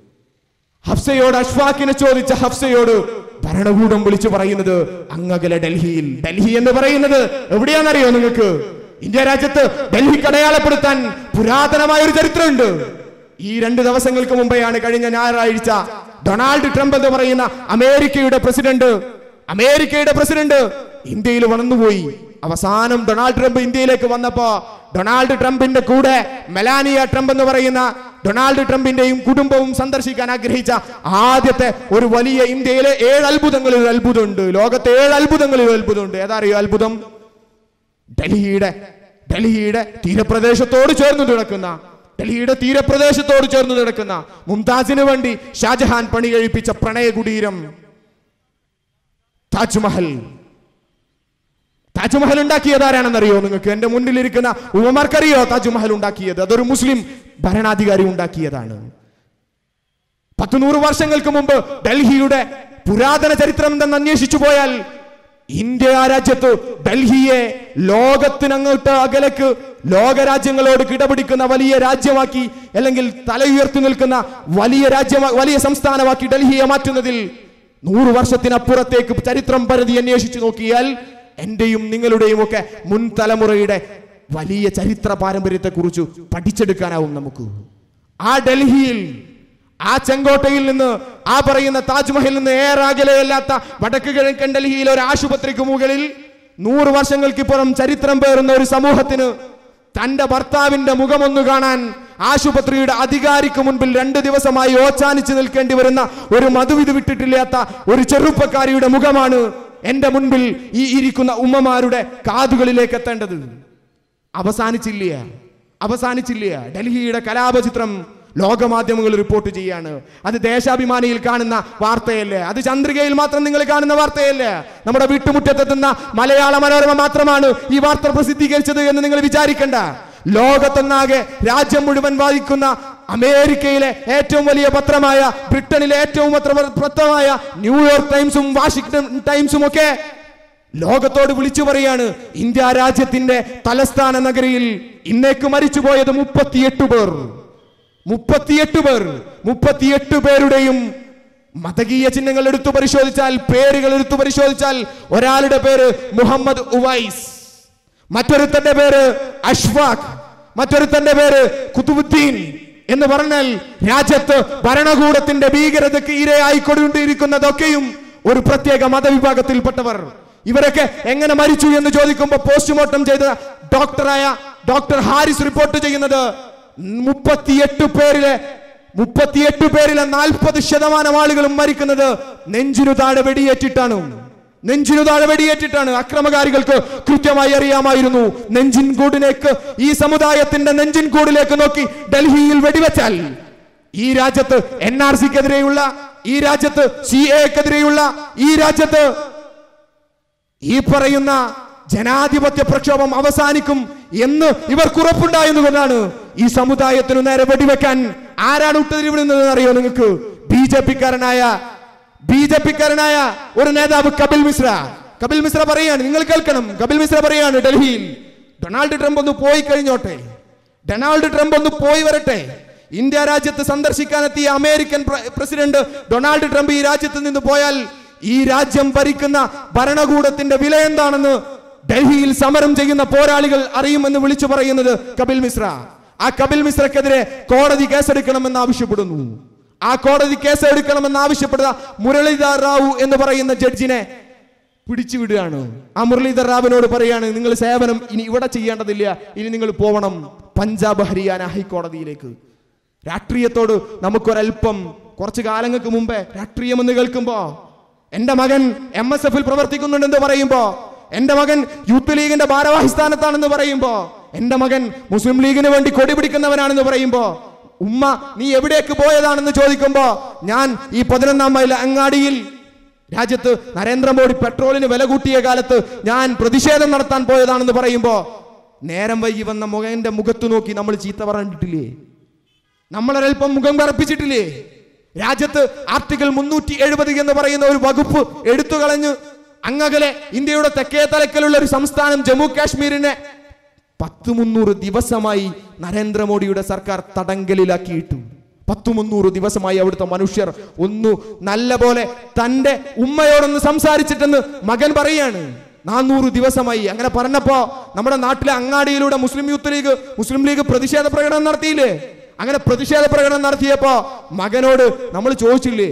ഹഫ്സയോട് അഷ്ഫാഖിനെ ചോദിച്ച ഹഫ്സയോട് ഭരണകൂടം വിളിച്ചു പറയുന്നത് അങ്ങകലെ ഡൽഹിയിൽ ഡൽഹി എന്ന് പറയുന്നത് എവിടെയാണെന്നറിയോ നിങ്ങൾക്ക് ഇന്ത്യ രാജ്യത്ത് ഡൽഹിക്ക് അടയാളപ്പെടുത്താൻ പുരാതനമായ ഒരു ചരിത്രമുണ്ട് ഈ രണ്ട് ദിവസങ്ങൾക്ക് മുമ്പെയാണ് കഴിഞ്ഞ ഞായറാഴ്ച ഡൊണാൾഡ് ട്രംപ് എന്ന് പറയുന്ന അമേരിക്കയുടെ പ്രസിഡന്റ് അമേരിക്കയുടെ പ്രസിഡന്റ് ഇന്ത്യയിൽ വന്നുപോയി അവസാനം ഡൊണാൾഡ് ട്രംപ് ഇന്ത്യയിലേക്ക് വന്നപ്പോ ഡൊണാൾഡ് ട്രംപിന്റെ കൂടെ മെലാനിയ ട്രംപ് എന്ന് പറയുന്ന ഡൊണാൾഡ് ട്രംപിന്റെയും കുടുംബവും സന്ദർശിക്കാൻ ആഗ്രഹിച്ച ആദ്യത്തെ ഒരു വലിയ ഇന്ത്യയിലെ ഏഴ് അത്ഭുതങ്ങളിൽ ഒരു അത്ഭുതമുണ്ട് ലോകത്തെ ഏഴ് അത്ഭുതങ്ങളിൽ ഒരു അത്ഭുതമുണ്ട് ഏതാ അറിയോ അത്ഭുതം ഡൽഹിയുടെ ഡൽഹിയുടെ തീരപ്രദേശത്തോട് ചേർന്ന് കിടക്കുന്ന ഡൽഹിയുടെ തീരപ്രദേശത്തോട് ചേർന്ന് കിടക്കുന്ന മുംതാസിന് വേണ്ടി ഷാജഹാൻ പണി കഴിപ്പിച്ച പ്രണയ കുടീരം താജ്മഹൽ താജ്മഹൽ ഉണ്ടാക്കിയത് ആരാണെന്നറിയോ നിങ്ങൾക്ക് എന്റെ മുന്നിലിരിക്കുന്ന ഉമമാർക്കറിയോ താജ്മഹൽ ഉണ്ടാക്കിയത് അതൊരു മുസ്ലിം ഭരണാധികാരി ഉണ്ടാക്കിയതാണ് പത്ത് നൂറ് വർഷങ്ങൾക്ക് മുമ്പ് ഡൽഹിയുടെ പുരാതന ചരിത്രം എന്തെന്ന് അന്വേഷിച്ചു പോയാൽ ഇന്ത്യ രാജ്യത്ത് ഡൽഹിയെ ലോകത്തിനങ്ങോട്ട് അകലക്ക് ലോകരാജ്യങ്ങളോട് കിടപിടിക്കുന്ന വലിയ രാജ്യമാക്കി അല്ലെങ്കിൽ തല ഉയർത്തി നിൽക്കുന്ന വലിയ രാജ്യമാ വലിയ സംസ്ഥാനമാക്കി ഡൽഹിയെ മാറ്റുന്നതിൽ നൂറ് വർഷത്തിനപ്പുറത്തേക്ക് ചരിത്രം പരിധി അന്വേഷിച്ചു നോക്കിയാൽ എന്റെയും നിങ്ങളുടെയും ഒക്കെ മുൻ തലമുറയുടെ വലിയ ചരിത്ര പാരമ്പര്യത്തെ കുറിച്ച് പഠിച്ചെടുക്കാനാവും നമുക്ക് ആ ഡൽഹിയിൽ ആ ചെങ്കോട്ടയിൽ നിന്ന് ആ പറയുന്ന താജ്മഹലിൽ നിന്ന് ഏറെ അകലെയല്ലാത്ത വടക്ക് കിഴക്കൻ ഡൽഹിയിലെ ഒരു ആശുപത്രിക്ക് മുകളിൽ നൂറ് വർഷങ്ങൾക്കിപ്പുറം ചരിത്രം പേറുന്ന ഒരു സമൂഹത്തിന് തന്റെ ഭർത്താവിന്റെ മുഖമൊന്നു കാണാൻ ആശുപത്രിയുടെ അധികാരിക്ക് മുൻപിൽ രണ്ട് ദിവസമായി ഓച്ചാനിച്ച് നിൽക്കേണ്ടി വരുന്ന ഒരു മധുവിധ വിട്ടിട്ടില്ലാത്ത ഒരു ചെറുപ്പക്കാരിയുടെ മുഖമാണ് എന്റെ മുൻപിൽ ഈ ഇരിക്കുന്ന ഉമ്മമാരുടെ കാതുകളിലേക്ക് എത്തേണ്ടത് അവസാനിച്ചില്ല അവസാനിച്ചില്ല ഡൽഹിയുടെ കലാപചിത്രം ലോകമാധ്യമങ്ങൾ റിപ്പോർട്ട് ചെയ്യാണ് അത് ദേശാഭിമാനിയിൽ കാണുന്ന വാർത്തയല്ലേ അത് ചന്ദ്രികയിൽ മാത്രം നിങ്ങൾ കാണുന്ന വാർത്തയല്ലേ നമ്മുടെ വീട്ടുമുറ്റത്തെത്തുന്ന മലയാള മനോരമ മാത്രമാണ് ഈ വാർത്ത പ്രസിദ്ധീകരിച്ചത് എന്ന് നിങ്ങൾ വിചാരിക്കണ്ട ലോകത്തൊന്നാകെ രാജ്യം മുഴുവൻ വായിക്കുന്ന അമേരിക്കയിലെ ഏറ്റവും വലിയ പത്രമായ ബ്രിട്ടനിലെ ഏറ്റവും പത്ര- പത്രമായ ന്യൂയോർക്ക് ടൈംസും വാഷിംഗ്ടൺ ടൈംസും ഒക്കെ ലോകത്തോട് വിളിച്ചു പറയാണ് ഇന്ത്യ രാജ്യത്തിന്റെ തലസ്ഥാന നഗരിയിൽ ഇന്നേക്ക് മരിച്ചുപോയത് മുപ്പത്തിയെട്ട് പേർ മുപ്പത്തിയെട്ട് പേർ മുപ്പത്തിയെട്ട് പേരുടെയും മതകീയ ചിഹ്നങ്ങൾ എടുത്തു പരിശോധിച്ചാൽ പേരുകൾ എടുത്തു പരിശോധിച്ചാൽ ഒരാളുടെ പേര് മുഹമ്മദ് ഉവൈസ് മറ്റൊരുത്തന്റെ പേര് അഷ്ഫാഖ് മറ്റൊരുത്തന്റെ പേര് കുതുബുദ്ദീൻ എന്ന് പറഞ്ഞാൽ രാജ്യത്ത് ഭരണകൂടത്തിന്റെ ഭീകരതയ്ക്ക് ഇരയായിക്കൊണ്ടിരിക്കുന്നതൊക്കെയും ഒരു പ്രത്യേക മതവിഭാഗത്തിൽപ്പെട്ടവർ ഇവരൊക്കെ എങ്ങനെ മരിച്ചു എന്ന് ചോദിക്കുമ്പോൾ പോസ്റ്റ്മോർട്ടം ചെയ്ത ഡോക്ടറായ ഡോക്ടർ ഹാരിസ് റിപ്പോർട്ട് ചെയ്യുന്നത് മുപ്പത്തിയെട്ട് പേരിലെ മുപ്പത്തിയെട്ട് പേരിലെ നാൽപ്പത് ശതമാനം ആളുകളും മരിക്കുന്നത് നെഞ്ചിനു താഴെ വെടിയേറ്റിട്ടാണ് നെഞ്ചിനു താഴെ വെടിയേറ്റിട്ടാണ് അക്രമകാരികൾക്ക് കൃത്യമായി അറിയാമായിരുന്നു നെഞ്ചിൻ കൂടിലേക്ക് ഈ സമുദായത്തിന്റെ നെഞ്ചിൻ കൂടിലേക്ക് നോക്കി ഡൽഹിയിൽ വെടിവെച്ചാൽ ഈ രാജ്യത്ത് എൻ ആർ സിക്കെതിരെയുള്ള ഈ രാജ്യത്ത് സി എക്കെതിരെയുള്ള ഈ രാജ്യത്ത് ഈ പറയുന്ന ജനാധിപത്യ പ്രക്ഷോഭം അവസാനിക്കും എന്ന് ഇവർക്ക് ഉറപ്പുണ്ടായെന്നുകൊണ്ടാണ് ഈ സമുദായത്തിനു നേരെ വെടിവെക്കാൻ ആരാണ് ഉത്തരവിടുന്നത് അറിയോ നിങ്ങൾക്ക് ബി ജെ പിക്കാരനായ ബി ജെ പിക്കാരനായ ഒരു നേതാവ് കപിൽ മിശ്ര കപിൽ മിശ്ര പറയാണ് നിങ്ങൾ കേൾക്കണം കപിൽ മിശ്ര പറയാണ് ഡൽഹിയിൽ ഡൊണാൾഡ് ട്രംപ് ഒന്ന് പോയി കഴിഞ്ഞോട്ടെ ഡൊണാൾഡ് ട്രംപ് ഒന്ന് പോയി വരട്ടെ ഇന്ത്യ രാജ്യത്ത് സന്ദർശിക്കാനെത്തിയ അമേരിക്കൻ പ്ര- പ്രസിഡന്റ് ഡൊണാൾഡ് ട്രംപ് ഈ രാജ്യത്ത് നിന്ന് പോയാൽ ഈ രാജ്യം ഭരിക്കുന്ന ഭരണകൂടത്തിന്റെ വില എന്താണെന്ന് ഡൽഹിയിൽ സമരം ചെയ്യുന്ന പോരാളികൾ അറിയുമെന്ന് വിളിച്ചു പറയുന്നത് കപിൽ മിശ്ര ആ കപിൽ മിശ്രക്കെതിരെ കോടതി കേസെടുക്കണമെന്ന് ആവശ്യപ്പെടുന്നു ആ കോടതി കേസ് എടുക്കണമെന്ന് ആവശ്യപ്പെടുന്ന മുരളീധർ റാവു എന്ന് പറയുന്ന ജഡ്ജിനെ പിടിച്ചുവിടുകയാണ് ആ മുരളീധർ റാവിനോട് പറയാണ് നിങ്ങൾ സേവനം ഇനി ഇവിടെ ചെയ്യേണ്ടതില്ല ഇനി നിങ്ങൾ പോവണം പഞ്ചാബ് ഹരിയാന ഹൈക്കോടതിയിലേക്ക് രാഷ്ട്രീയത്തോട് നമുക്കൊരല്പം കുറച്ച് കാലങ്ങൾക്ക് മുമ്പേ രാഷ്ട്രീയം എന്ന് കേൾക്കുമ്പോ എന്റെ മകൻ എം എസ് എഫിൽ പ്രവർത്തിക്കുന്നുണ്ടെന്ന് പറയുമ്പോ എന്റെ മകൻ യൂത്ത് ലീഗിന്റെ ഭാരവാഹി സ്ഥാനത്താണെന്ന് പറയുമ്പോ എന്റെ മകൻ മുസ്ലിം ലീഗിന് വേണ്ടി കൊടി പിടിക്കുന്നവനാണെന്ന് പറയുമ്പോ ഉമ്മ നീ എവിടേക്ക് പോയതാണെന്ന് ചോദിക്കുമ്പോ ഞാൻ ഈ പതിനൊന്നാം മൈൽ അങ്ങാടിയിൽ രാജ്യത്ത് നരേന്ദ്രമോദി പെട്രോളിന് വില കൂട്ടിയ കാലത്ത് ഞാൻ പ്രതിഷേധം നടത്താൻ പോയതാണെന്ന് പറയുമ്പോ നേരം വൈകി വന്ന മുഖന്റെ മുഖത്ത് നോക്കി നമ്മൾ ചീത്ത പറഞ്ഞിട്ടില്ലേ നമ്മളൊരൽപ്പം മുഖം കറപ്പിച്ചിട്ടില്ലേ രാജ്യത്ത് ആർട്ടിക്കിൾ മുന്നൂറ്റി എഴുപത് എന്ന് പറയുന്ന ഒരു വകുപ്പ് എടുത്തു കളഞ്ഞ് അങ്ങകലെ ഇന്ത്യയുടെ തെക്കേ തലക്കലുള്ള ഒരു സംസ്ഥാനം ജമ്മു കാശ്മീരിനെ പത്ത് മുന്നൂറ് ദിവസമായി നരേന്ദ്രമോദിയുടെ സർക്കാർ തടങ്കലിലാക്കിയിട്ടു പത്തു മുന്നൂറ് ദിവസമായി അവിടുത്തെ മനുഷ്യർ ഒന്നു നല്ല പോലെ തന്റെ ഉമ്മയോടൊന്ന് സംസാരിച്ചിട്ടെന്ന് മകൻ പറയാണ് നാനൂറ് ദിവസമായി അങ്ങനെ പറഞ്ഞപ്പോ നമ്മുടെ നാട്ടിലെ അങ്ങാടിയിലൂടെ മുസ്ലിം യൂത്ത് ലീഗ് മുസ്ലിം ലീഗ് പ്രതിഷേധ പ്രകടനം നടത്തിയില്ലേ അങ്ങനെ പ്രതിഷേധ പ്രകടനം നടത്തിയപ്പോ മകനോട് നമ്മൾ ചോദിച്ചില്ലേ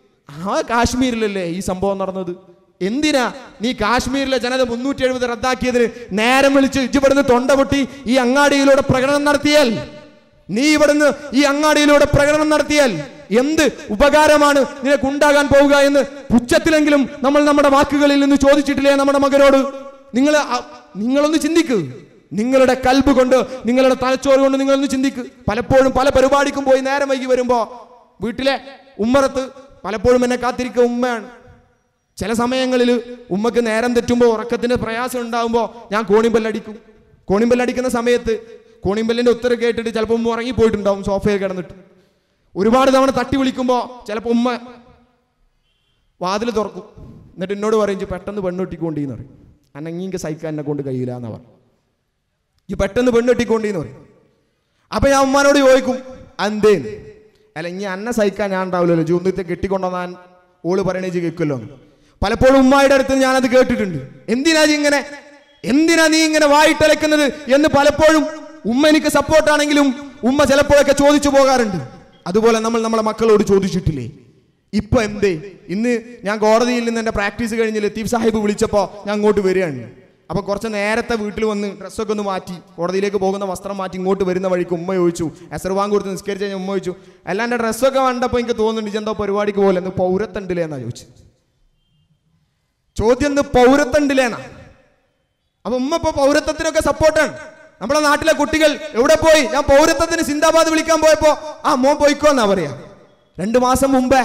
ആ കാശ്മീരിലല്ലേ ഈ സംഭവം നടന്നത് എന്തിനാ നീ കാശ്മീരിലെ ജനത മുന്നൂറ്റി എഴുപത് റദ്ദാക്കിയതിന് നേരം വിളിച്ച് ഇവിടുന്ന് തൊണ്ട പൊട്ടി ഈ അങ്ങാടിയിലൂടെ പ്രകടനം നടത്തിയാൽ നീ ഇവിടുന്ന് ഈ അങ്ങാടിയിലൂടെ പ്രകടനം നടത്തിയാൽ എന്ത് ഉപകാരമാണ് നിനക്ക് ഉണ്ടാകാൻ പോവുക എന്ന് പുച്ഛത്തിലെങ്കിലും നമ്മൾ നമ്മുടെ വാക്കുകളിൽ നിന്ന് ചോദിച്ചിട്ടില്ലേ നമ്മുടെ മകനോട് നിങ്ങൾ അ- നിങ്ങളൊന്ന് ചിന്തിക്ക് നിങ്ങളുടെ കൽബ് കൊണ്ട് നിങ്ങളുടെ തലച്ചോറ് കൊണ്ട് നിങ്ങളൊന്ന് ചിന്തിക്ക് പലപ്പോഴും പല പരിപാടിക്കും പോയി നേരം വൈകി വരുമ്പോ വീട്ടിലെ ഉമ്മറത്ത് പലപ്പോഴും എന്നെ കാത്തിരിക്കുക ഉമ്മയാണ് ചില സമയങ്ങളിൽ ഉമ്മക്ക് നേരം തെറ്റുമ്പോൾ ഉറക്കത്തിന്റെ പ്രയാസം ഉണ്ടാകുമ്പോൾ ഞാൻ കോണിമ്പല്ലടിക്കും കോണിമ്പല്ലടിക്കുന്ന സമയത്ത് കോണിമ്പല്ലിന്റെ ഉത്തരം കേട്ടിട്ട് ചിലപ്പോൾ ഉമ്മ ഉറങ്ങിപ്പോയിട്ടുണ്ടാവും സോഫയിൽ കിടന്നിട്ട് ഒരുപാട് തവണ തട്ടി വിളിക്കുമ്പോൾ ചിലപ്പോൾ ഉമ്മ വാതിൽ തുറക്കും എന്നിട്ട് എന്നോട് പറയും "ഇജ്ജ് പെട്ടെന്ന് പെണ്ണൊട്ടിക്കൊണ്ടീന്ന് പറയും അനങ്ങിക്ക് സഹിക്കാൻ എന്നെ കൊണ്ട് കഴിയില്ല എന്ന് പറയും ഈ പെട്ടെന്ന് പെണ്ണൊട്ടിക്കൊണ്ടീന്ന് പറയും അപ്പൊ ഞാൻ ഉമ്മാനോട് ചോദിക്കും എന്തേന്ന് അല്ല ഇനി അന്നെ സഹിക്കാൻ ഞാൻ ഉണ്ടാവില്ലല്ലോ ജൂന്നത്തെ കെട്ടിക്കൊണ്ടുവന്നാൻ ഓള് പറയണേ ഇജ്ജ് കേൾക്കുമല്ലോ എന്ന്. പലപ്പോഴും ഉമ്മായുടെ അടുത്ത് ഞാനത് കേട്ടിട്ടുണ്ട് എന്തിനാ നീ ഇങ്ങനെ എന്തിനാ നീ ഇങ്ങനെ വായിട്ടലക്കുന്നത് എന്ന് പലപ്പോഴും ഉമ്മ എനിക്ക് സപ്പോർട്ടാണെങ്കിലും ഉമ്മ ചിലപ്പോഴൊക്കെ ചോദിച്ചു പോകാറുണ്ട് അതുപോലെ നമ്മൾ നമ്മളെ മക്കളോട് ചോദിച്ചിട്ടില്ലേ ഇപ്പൊ എന്തേ ഇന്ന് ഞാൻ കോടതിയിൽ നിന്ന് എന്റെ പ്രാക്ടീസ് കഴിഞ്ഞ് ലത്തീഫ് സാഹിബ് വിളിച്ചപ്പോ ഞാൻ അങ്ങോട്ട് വരികയാണ് അപ്പൊ കുറച്ച് നേരത്തെ വീട്ടിൽ വന്ന് ഡ്രസ്സൊക്കെ ഒന്ന് മാറ്റി കോടതിയിലേക്ക് പോകുന്ന വസ്ത്രം മാറ്റി ഇങ്ങോട്ട് വരുന്ന വഴിക്ക് ഉമ്മ ചോദിച്ചു എസർവാൻ കൊടുത്ത് നിസ്കരിച്ച് കഴിഞ്ഞാൽ ഉമ്മ ചോദിച്ചു അല്ല എന്റെ ഡ്രസ്സൊക്കെ കണ്ടപ്പോൾ എനിക്ക് തോന്നുന്നുണ്ട് ഇജെന്തോ പരിപാടിക്ക് പോലെ എന്ന് പൗരത്തണ്ടില്ലേ എന്നാ ചോദിച്ചു ചോദ്യം ഒന്ന് പൗരത്തണ്ടില്ലേന്നാ അപ്പൊ ഉമ്മ ഇപ്പൊ പൗരത്വത്തിനൊക്കെ സപ്പോർട്ടാണ് നമ്മളെ നാട്ടിലെ കുട്ടികൾ എവിടെ പോയി ഞാൻ പൗരത്വത്തിന് സിന്ദാബാദ് വിളിക്കാൻ പോയപ്പോ ആ മോൻ പോയിക്കോ എന്നാ പറയാ രണ്ടു മാസം മുമ്പേ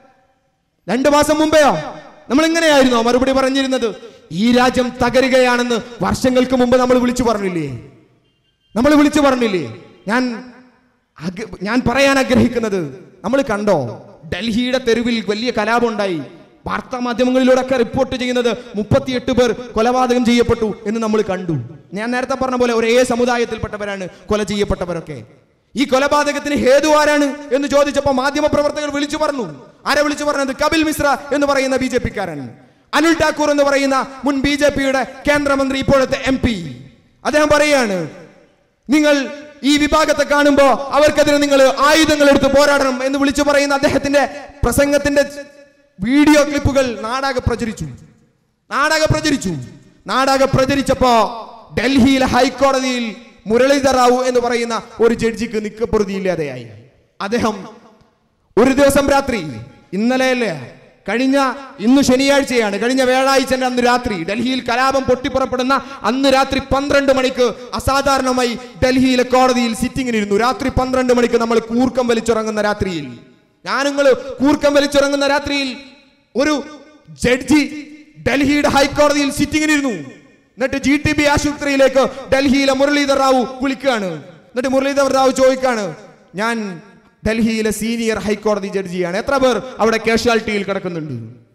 രണ്ടു മാസം മുമ്പെയോ നമ്മൾ ഇങ്ങനെയായിരുന്നോ മറുപടി പറഞ്ഞിരുന്നത് ഈ രാജ്യം തകരുകയാണെന്ന് വർഷങ്ങൾക്ക് മുമ്പ് നമ്മൾ വിളിച്ചു പറഞ്ഞില്ലേ നമ്മൾ വിളിച്ചു പറഞ്ഞില്ലേ ഞാൻ ആഗ്ര- ഞാൻ പറയാൻ ആഗ്രഹിക്കുന്നത് നമ്മൾ കണ്ടോ ഡൽഹിയുടെ തെരുവിൽ വലിയ കലാപം ഉണ്ടായി വാർത്താ മാധ്യമങ്ങളിലൂടെയൊക്കെ റിപ്പോർട്ട് ചെയ്യുന്നത് മുപ്പത്തിയെട്ട് പേർ കൊലപാതകം ചെയ്യപ്പെട്ടു എന്ന് നമ്മൾ കണ്ടു ഞാൻ നേരത്തെ പറഞ്ഞ പോലെ ഒരേ സമുദായത്തിൽപ്പെട്ടവരാണ് കൊല ചെയ്യപ്പെട്ടവരൊക്കെ ഈ കൊലപാതകത്തിന് ഹേതു ആരാണ് എന്ന് ചോദിച്ചപ്പോൾ മാധ്യമ പ്രവർത്തകർ വിളിച്ചു പറഞ്ഞു ആരെ വിളിച്ചു പറഞ്ഞത് കപിൽ മിശ്ര എന്ന് പറയുന്ന ബി ജെ പിക്കാരൻ അനിൽ ഠാക്കൂർ എന്ന് പറയുന്ന മുൻ ബി ജെ പിയുടെ കേന്ദ്രമന്ത്രി ഇപ്പോഴത്തെ എം പി അദ്ദേഹം പറയാണ് നിങ്ങൾ ഈ വിഭാഗത്തെ കാണുമ്പോ അവർക്കെതിരെ നിങ്ങൾ ആയുധങ്ങൾ എടുത്ത് പോരാടണം എന്ന് വിളിച്ചു പറയുന്ന അദ്ദേഹത്തിന്റെ പ്രസംഗത്തിന്റെ വീഡിയോ ക്ലിപ്പുകൾ നാടാകെ പ്രചരിച്ചു നാടാകെ പ്രചരിച്ചു നാടാകെ പ്രചരിച്ചപ്പോ ഡൽഹിയിലെ ഹൈക്കോടതിയിൽ മുരളീധർ റാവു എന്ന് പറയുന്ന ഒരു ജഡ്ജിക്ക് നിക്കപ്രതിയില്ലാതെയായി അദ്ദേഹം ഒരു ദിവസം രാത്രി ഇന്നലെയല്ലേ കഴിഞ്ഞ ഇന്ന് ശനിയാഴ്ചയാണ് കഴിഞ്ഞ വ്യാഴാഴ്ചന്റെ അന്ന് രാത്രി ഡൽഹിയിൽ കലാപം പൊട്ടിപ്പുറപ്പെടുന്ന അന്ന് രാത്രി പന്ത്രണ്ട് മണിക്ക് അസാധാരണമായി ഡൽഹിയിലെ കോടതിയിൽ സിറ്റിംഗിനിരുന്നു രാത്രി പന്ത്രണ്ട് മണിക്ക് നമ്മൾ കൂർക്കം വലിച്ചുറങ്ങുന്ന രാത്രിയിൽ ഞാൻ നിങ്ങൾ കൂർക്കം വലിച്ചുറങ്ങുന്ന രാത്രിയിൽ ഒരു ജഡ്ജി ഡൽഹിയുടെ ഹൈക്കോടതിയിൽ സിറ്റിംഗിനിരുന്നു എന്നിട്ട് ജി ടി ബി ആശുപത്രിയിലേക്ക് ഡൽഹിയിലെ മുരളീധർ റാവു വിളിക്കുകയാണ് എന്നിട്ട് മുരളീധർ റാവു ചോദിക്കാണ് ഞാൻ ഡൽഹിയിലെ സീനിയർ ഹൈക്കോടതി ജഡ്ജിയാണ് എത്ര പേർ അവിടെ കാഷ്വാലിറ്റിയിൽ കിടക്കുന്നുണ്ട്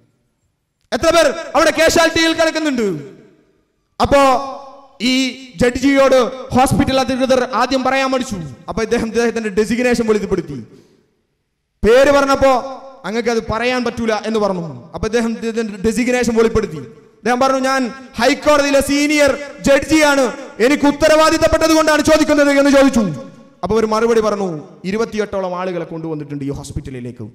എത്ര പേർ അവിടെ കാഷ്വാലിറ്റിയിൽ കിടക്കുന്നുണ്ട് അപ്പോ ഈ ജഡ്ജിയോട് ഹോസ്പിറ്റൽ അധികൃതർ ആദ്യം പറയാൻ മടിച്ചു അപ്പൊ ഇദ്ദേഹം ഇദ്ദേഹത്തിന്റെ ഡെസിഗ്നേഷൻ വെളിപ്പെടുത്തി പേര് പറഞ്ഞപ്പോ അങ്ങക്ക് അത് പറയാൻ പറ്റൂല എന്ന് പറഞ്ഞു അപ്പൊ ഇദ്ദേഹം ഡെസിഗ്നേഷൻ വെളിപ്പെടുത്തി അദ്ദേഹം പറഞ്ഞു ഞാൻ ഹൈക്കോടതിയിലെ സീനിയർ ജഡ്ജിയാണ് എനിക്ക് ഉത്തരവാദിത്തപ്പെട്ടത് കൊണ്ടാണ് ചോദിക്കുന്നത് എന്ന് ചോദിച്ചു അപ്പൊ ഒരു മറുപടി പറഞ്ഞു ഇരുപത്തിയെട്ടോളം ആളുകളെ കൊണ്ടുവന്നിട്ടുണ്ട് ഈ ഹോസ്പിറ്റലിലേക്ക്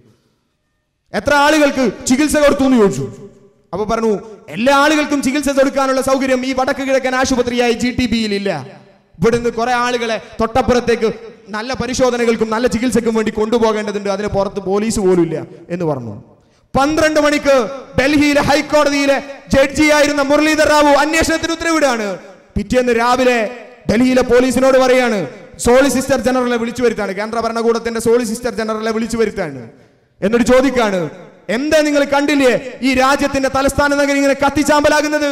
എത്ര ആളുകൾക്ക് ചികിത്സ കൊടുത്തു എന്ന് ചോദിച്ചു അപ്പൊ പറഞ്ഞു എല്ലാ ആളുകൾക്കും ചികിത്സ കൊടുക്കാനുള്ള സൗകര്യം ഈ വടക്ക് കിഴക്കൻ ആശുപത്രിയായി ജി ടി ബിയിൽ ഇല്ല ഇവിടുന്ന് കുറെ ആളുകളെ തൊട്ടപ്പുറത്തേക്ക് നല്ല പരിശോധനകൾക്കും നല്ല ചികിത്സയ്ക്കും വേണ്ടി കൊണ്ടുപോകേണ്ടതുണ്ട് അതിന് പുറത്ത് പോലീസ് പോലും ഇല്ല എന്ന് പറഞ്ഞു പന്ത്രണ്ട് മണിക്ക് ഡൽഹിയിലെ ഹൈക്കോടതിയിലെ ജഡ്ജിയായിരുന്ന മുരളീധർ റാവു അന്വേഷണത്തിന് ഉത്തരവിടാണ് പിറ്റേന്ന് രാവിലെ ഡൽഹിയിലെ പോലീസിനോട് പറയാണ് സോളിസിസ്റ്റർ ജനറലെ വിളിച്ചു വരുത്താണ് കേന്ദ്ര ഭരണകൂടത്തിന്റെ സോളിസിസ്റ്റർ ജനറലെ വിളിച്ചു വരുത്താണ് എന്നിട്ട് ചോദിക്കാണ് എന്താ നിങ്ങൾ കണ്ടില്ലേ ഈ രാജ്യത്തിന്റെ തലസ്ഥാന നഗരം ഇങ്ങനെ കത്തിച്ചാമ്പലാകുന്നത്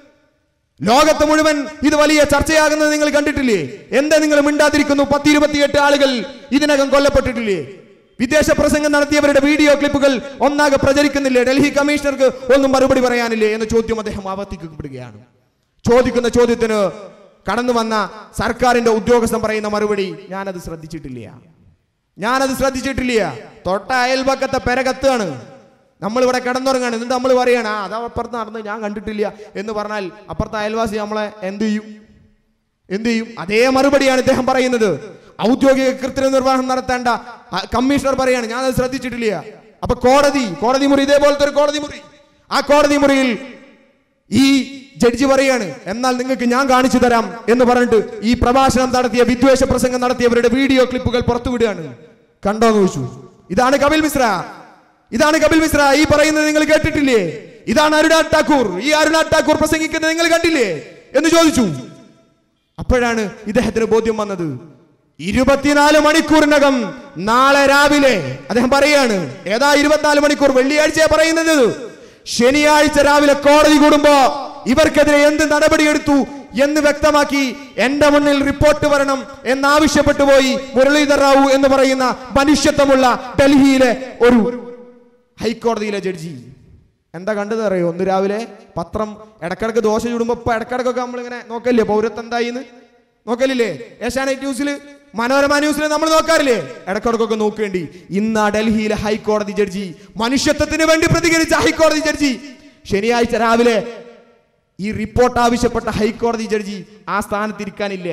ലോകത്ത് മുഴുവൻ ഇത് വലിയ ചർച്ചയാകുന്നത് നിങ്ങൾ കണ്ടിട്ടില്ലേ എന്താ നിങ്ങൾ മിണ്ടാതിരിക്കുന്നു പത്തിരുപത്തിയെട്ട് ആളുകൾ ഇതിനകം കൊല്ലപ്പെട്ടിട്ടില്ലേ വിദേശ പ്രസംഗം നടത്തിയവരുടെ വീഡിയോ ക്ലിപ്പുകൾ ഒന്നാകെ പ്രചരിക്കുന്നില്ലേ ഡൽഹി കമ്മീഷണർക്ക് ഒന്നും മറുപടി പറയാനില്ലേ എന്ന ചോദ്യം അദ്ദേഹം ആവർത്തിക്കപ്പെടുകയാണ് ചോദിക്കുന്ന ചോദ്യത്തിന് കടന്നു വന്ന സർക്കാരിന്റെ ഉദ്യോഗസ്ഥൻ പറയുന്ന മറുപടി ഞാനത് ശ്രദ്ധിച്ചിട്ടില്ല ഞാനത് ശ്രദ്ധിച്ചിട്ടില്ല തൊട്ട അയൽപക്കത്തെ പെരകത്താണ് നമ്മൾ ഇവിടെ കിടന്നുറങ്ങാണ് എന്നിട്ട് നമ്മൾ പറയാണ് ആ അത് അപ്പുറത്ത് നടന്ന് ഞാൻ കണ്ടിട്ടില്ല എന്ന് പറഞ്ഞാൽ അപ്പുറത്തെ അയൽവാസി നമ്മളെ എന്ത് ചെയ്യും എന്ത് ചെയ്യും അതേ മറുപടിയാണ് ഇദ്ദേഹം പറയുന്നത് ഔദ്യോഗിക കൃത്യനിർവഹണം നടത്തേണ്ട ആ, കമ്മീഷണർ പറയാണ് ഞാൻ അത് ശ്രദ്ധിച്ചിട്ടില്ല അപ്പൊ കോടതി കോടതി മുറി ഇതേപോലത്തെ ഒരു കോടതി മുറി ആ കോടതി മുറിയിൽ ഈ ജഡ്ജി പറയാണ് എന്നാൽ നിങ്ങൾക്ക് ഞാൻ കാണിച്ചു തരാം എന്ന് പറഞ്ഞിട്ട് ഈ പ്രഭാഷണം നടത്തിയ വിദ്വേഷ പ്രസംഗം നടത്തിയവരുടെ വീഡിയോ ക്ലിപ്പുകൾ പുറത്തുവിടുകയാണ് കണ്ടോ എന്ന് ചോദിച്ചു ഇതാണ് കപിൽ മിശ്ര ഇതാണ് കപിൽ മിശ്ര ഈ പറയുന്നത് നിങ്ങൾ കേട്ടിട്ടില്ലേ ഇതാണ് അരുണാഥ് ഠാക്കൂർ ഈ അരുണാഥ് ഠാക്കൂർ പ്രസംഗിക്കുന്നത് നിങ്ങൾ കണ്ടില്ലേ എന്ന് ചോദിച്ചു അപ്പോഴാണ് ഇദ്ദേഹത്തിന് ബോധ്യം വന്നത് ഇരുപത്തിനാല് മണിക്കൂറിനകം നാളെ രാവിലെ അദ്ദേഹം പറയാണ് ഏതാ ഇരുപത്തിനാല് മണിക്കൂർ വെള്ളിയാഴ്ച പറയുന്നത് ശനിയാഴ്ച രാവിലെ കോടതി കൂടുമ്പോ ഇവർക്കെതിരെ എന്ത് നടപടിയെടുത്തു എന്ന് വ്യക്തമാക്കി എന്റെ മുന്നിൽ റിപ്പോർട്ട് വരണം എന്നാവശ്യപ്പെട്ടു പോയി മുരളീധർ റാവു എന്ന് പറയുന്ന മനുഷ്യത്വമുള്ള ഡൽഹിയിലെ ഒരു ഹൈക്കോടതിയിലെ ജഡ്ജി എന്താ കണ്ടത് അറിയോ ഒന്ന് രാവിലെ പത്രം ഇടക്കിടക്ക് ദോശ ചൂടുമ്പോ ഇപ്പൊ ഇടക്കിടക്കൊക്കെ നമ്മളിങ്ങനെ നോക്കല്ലേ പൗരത്വം എന്തായിന്ന് നോക്കലില്ലേ ഏഷ്യാനെറ്റ് ന്യൂസിൽ മനോരമ ന്യൂസിൽ നമ്മൾ നോക്കാറില്ലേ ഇടക്കിടക്കൊക്കെ നോക്കേണ്ടി ഇന്ന് ആ ഡൽഹിയിലെ ഹൈക്കോടതി ജഡ്ജി മനുഷ്യത്വത്തിന് വേണ്ടി പ്രതികരിച്ച ഹൈക്കോടതി ജഡ്ജി ശനിയാഴ്ച രാവിലെ ഈ റിപ്പോർട്ട് ആവശ്യപ്പെട്ട ഹൈക്കോടതി ജഡ്ജി ആ സ്ഥാനത്തിരിക്കാനില്ല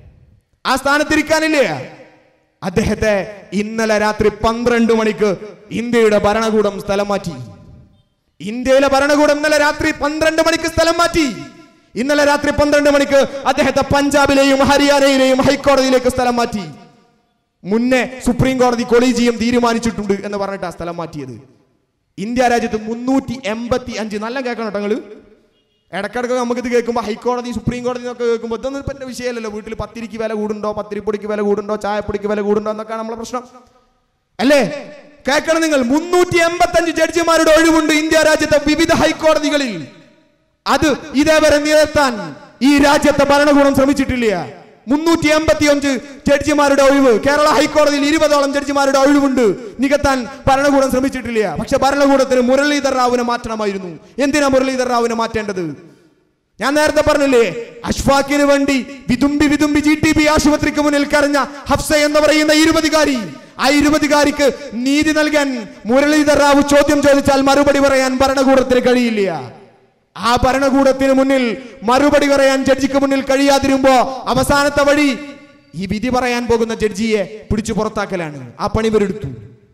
ആ സ്ഥാനത്തിരിക്കാനില്ല അദ്ദേഹത്തെ ഇന്നലെ രാത്രി പന്ത്രണ്ട് മണിക്ക് ഇന്ത്യയുടെ ഭരണകൂടം സ്ഥലം മാറ്റി ഇന്ത്യയിലെ ഭരണകൂടം ഇന്നലെ രാത്രി പന്ത്രണ്ട് മണിക്ക് സ്ഥലം മാറ്റി ഇന്നലെ രാത്രി പന്ത്രണ്ട് മണിക്ക് അദ്ദേഹത്തെ പഞ്ചാബിലെയും ഹരിയാനയിലെയും ഹൈക്കോടതിയിലേക്ക് സ്ഥലം മാറ്റി മുന്നേ സുപ്രീം കോടതി കൊളീജിയം തീരുമാനിച്ചിട്ടുണ്ട് എന്ന് പറഞ്ഞിട്ട് ആ സ്ഥലം മാറ്റിയത് ഇന്ത്യ രാജ്യത്ത് മുന്നൂറ്റി എൺപത്തി അഞ്ച് നല്ല കേൾക്കണം കേട്ടോ നിങ്ങള് ഇടക്കിടക്ക് നമുക്കിത് കേൾക്കുമ്പോൾ ഹൈക്കോടതി സുപ്രീം കോടതി എന്നൊക്കെ കേൾക്കുമ്പോൾ ഇതൊന്നും ഇപ്പം എൻ്റെ വിഷയമല്ലല്ലോ വീട്ടിൽ പത്തിരിക്ക് വില കൂടുണ്ടോ പത്തിരിപ്പൊടിക്ക് വില കൂടുണ്ടോ ചായപ്പൊടിക്ക് വില കൂടുണ്ടോ എന്നൊക്കെയാണ് നമ്മളെ പ്രശ്നം അല്ലേ കേൾക്കണം നിങ്ങൾ മുന്നൂറ്റി എൺപത്തഞ്ച് ജഡ്ജിമാരുടെ ഒഴിവുണ്ട് ഇന്ത്യ രാജ്യത്തെ വിവിധ ഹൈക്കോടതികളിൽ അത് ഇതേവരെ നിരത്താൻ ഈ രാജ്യത്തെ ഭരണകൂടം ശ്രമിച്ചിട്ടില്ല മുന്നൂറ്റി എൺപത്തി അഞ്ച് ജഡ്ജിമാരുടെ ഒഴിവ് കേരള ഹൈക്കോടതിയിൽ ഇരുപതോളം ജഡ്ജിമാരുടെ ഒഴിവുണ്ട് നികത്താൻ ഭരണകൂടം ശ്രമിച്ചിട്ടില്ല പക്ഷെ ഭരണകൂടത്തിന് മുരളീധർ റാവുവിനെ മാറ്റണമായിരുന്നു എന്തിനാ മുരളീധർ റാവുവിനെ മാറ്റേണ്ടത് ഞാൻ നേരത്തെ പറഞ്ഞില്ലേ അഷ്ഫാഖിന് വേണ്ടി വിതുമ്പി വിതുമ്പി ജി ടി ബി ആശുപത്രിക്ക് മുന്നിൽ കരഞ്ഞ ഹഫ്സ എന്ന് പറയുന്ന ഇരുപതികാരി ആ ഇരുപതികാരിക്ക് നീതി നൽകാൻ മുരളീധർ റാവു ചോദ്യം ചോദിച്ചാൽ മറുപടി പറയാൻ ഭരണകൂടത്തിന് കഴിയില്ല ആ ഭരണകൂടത്തിന് മുന്നിൽ മറുപടി പറയാൻ ജഡ്ജിക്ക് മുന്നിൽ കഴിയാതിരുമ്പോ അവസാനത്തെ വഴി ഈ വിധി പറയാൻ പോകുന്ന ജഡ്ജിയെ പിടിച്ചു പുറത്താക്കലാണ് ആ പണി ഇവരെടുത്തു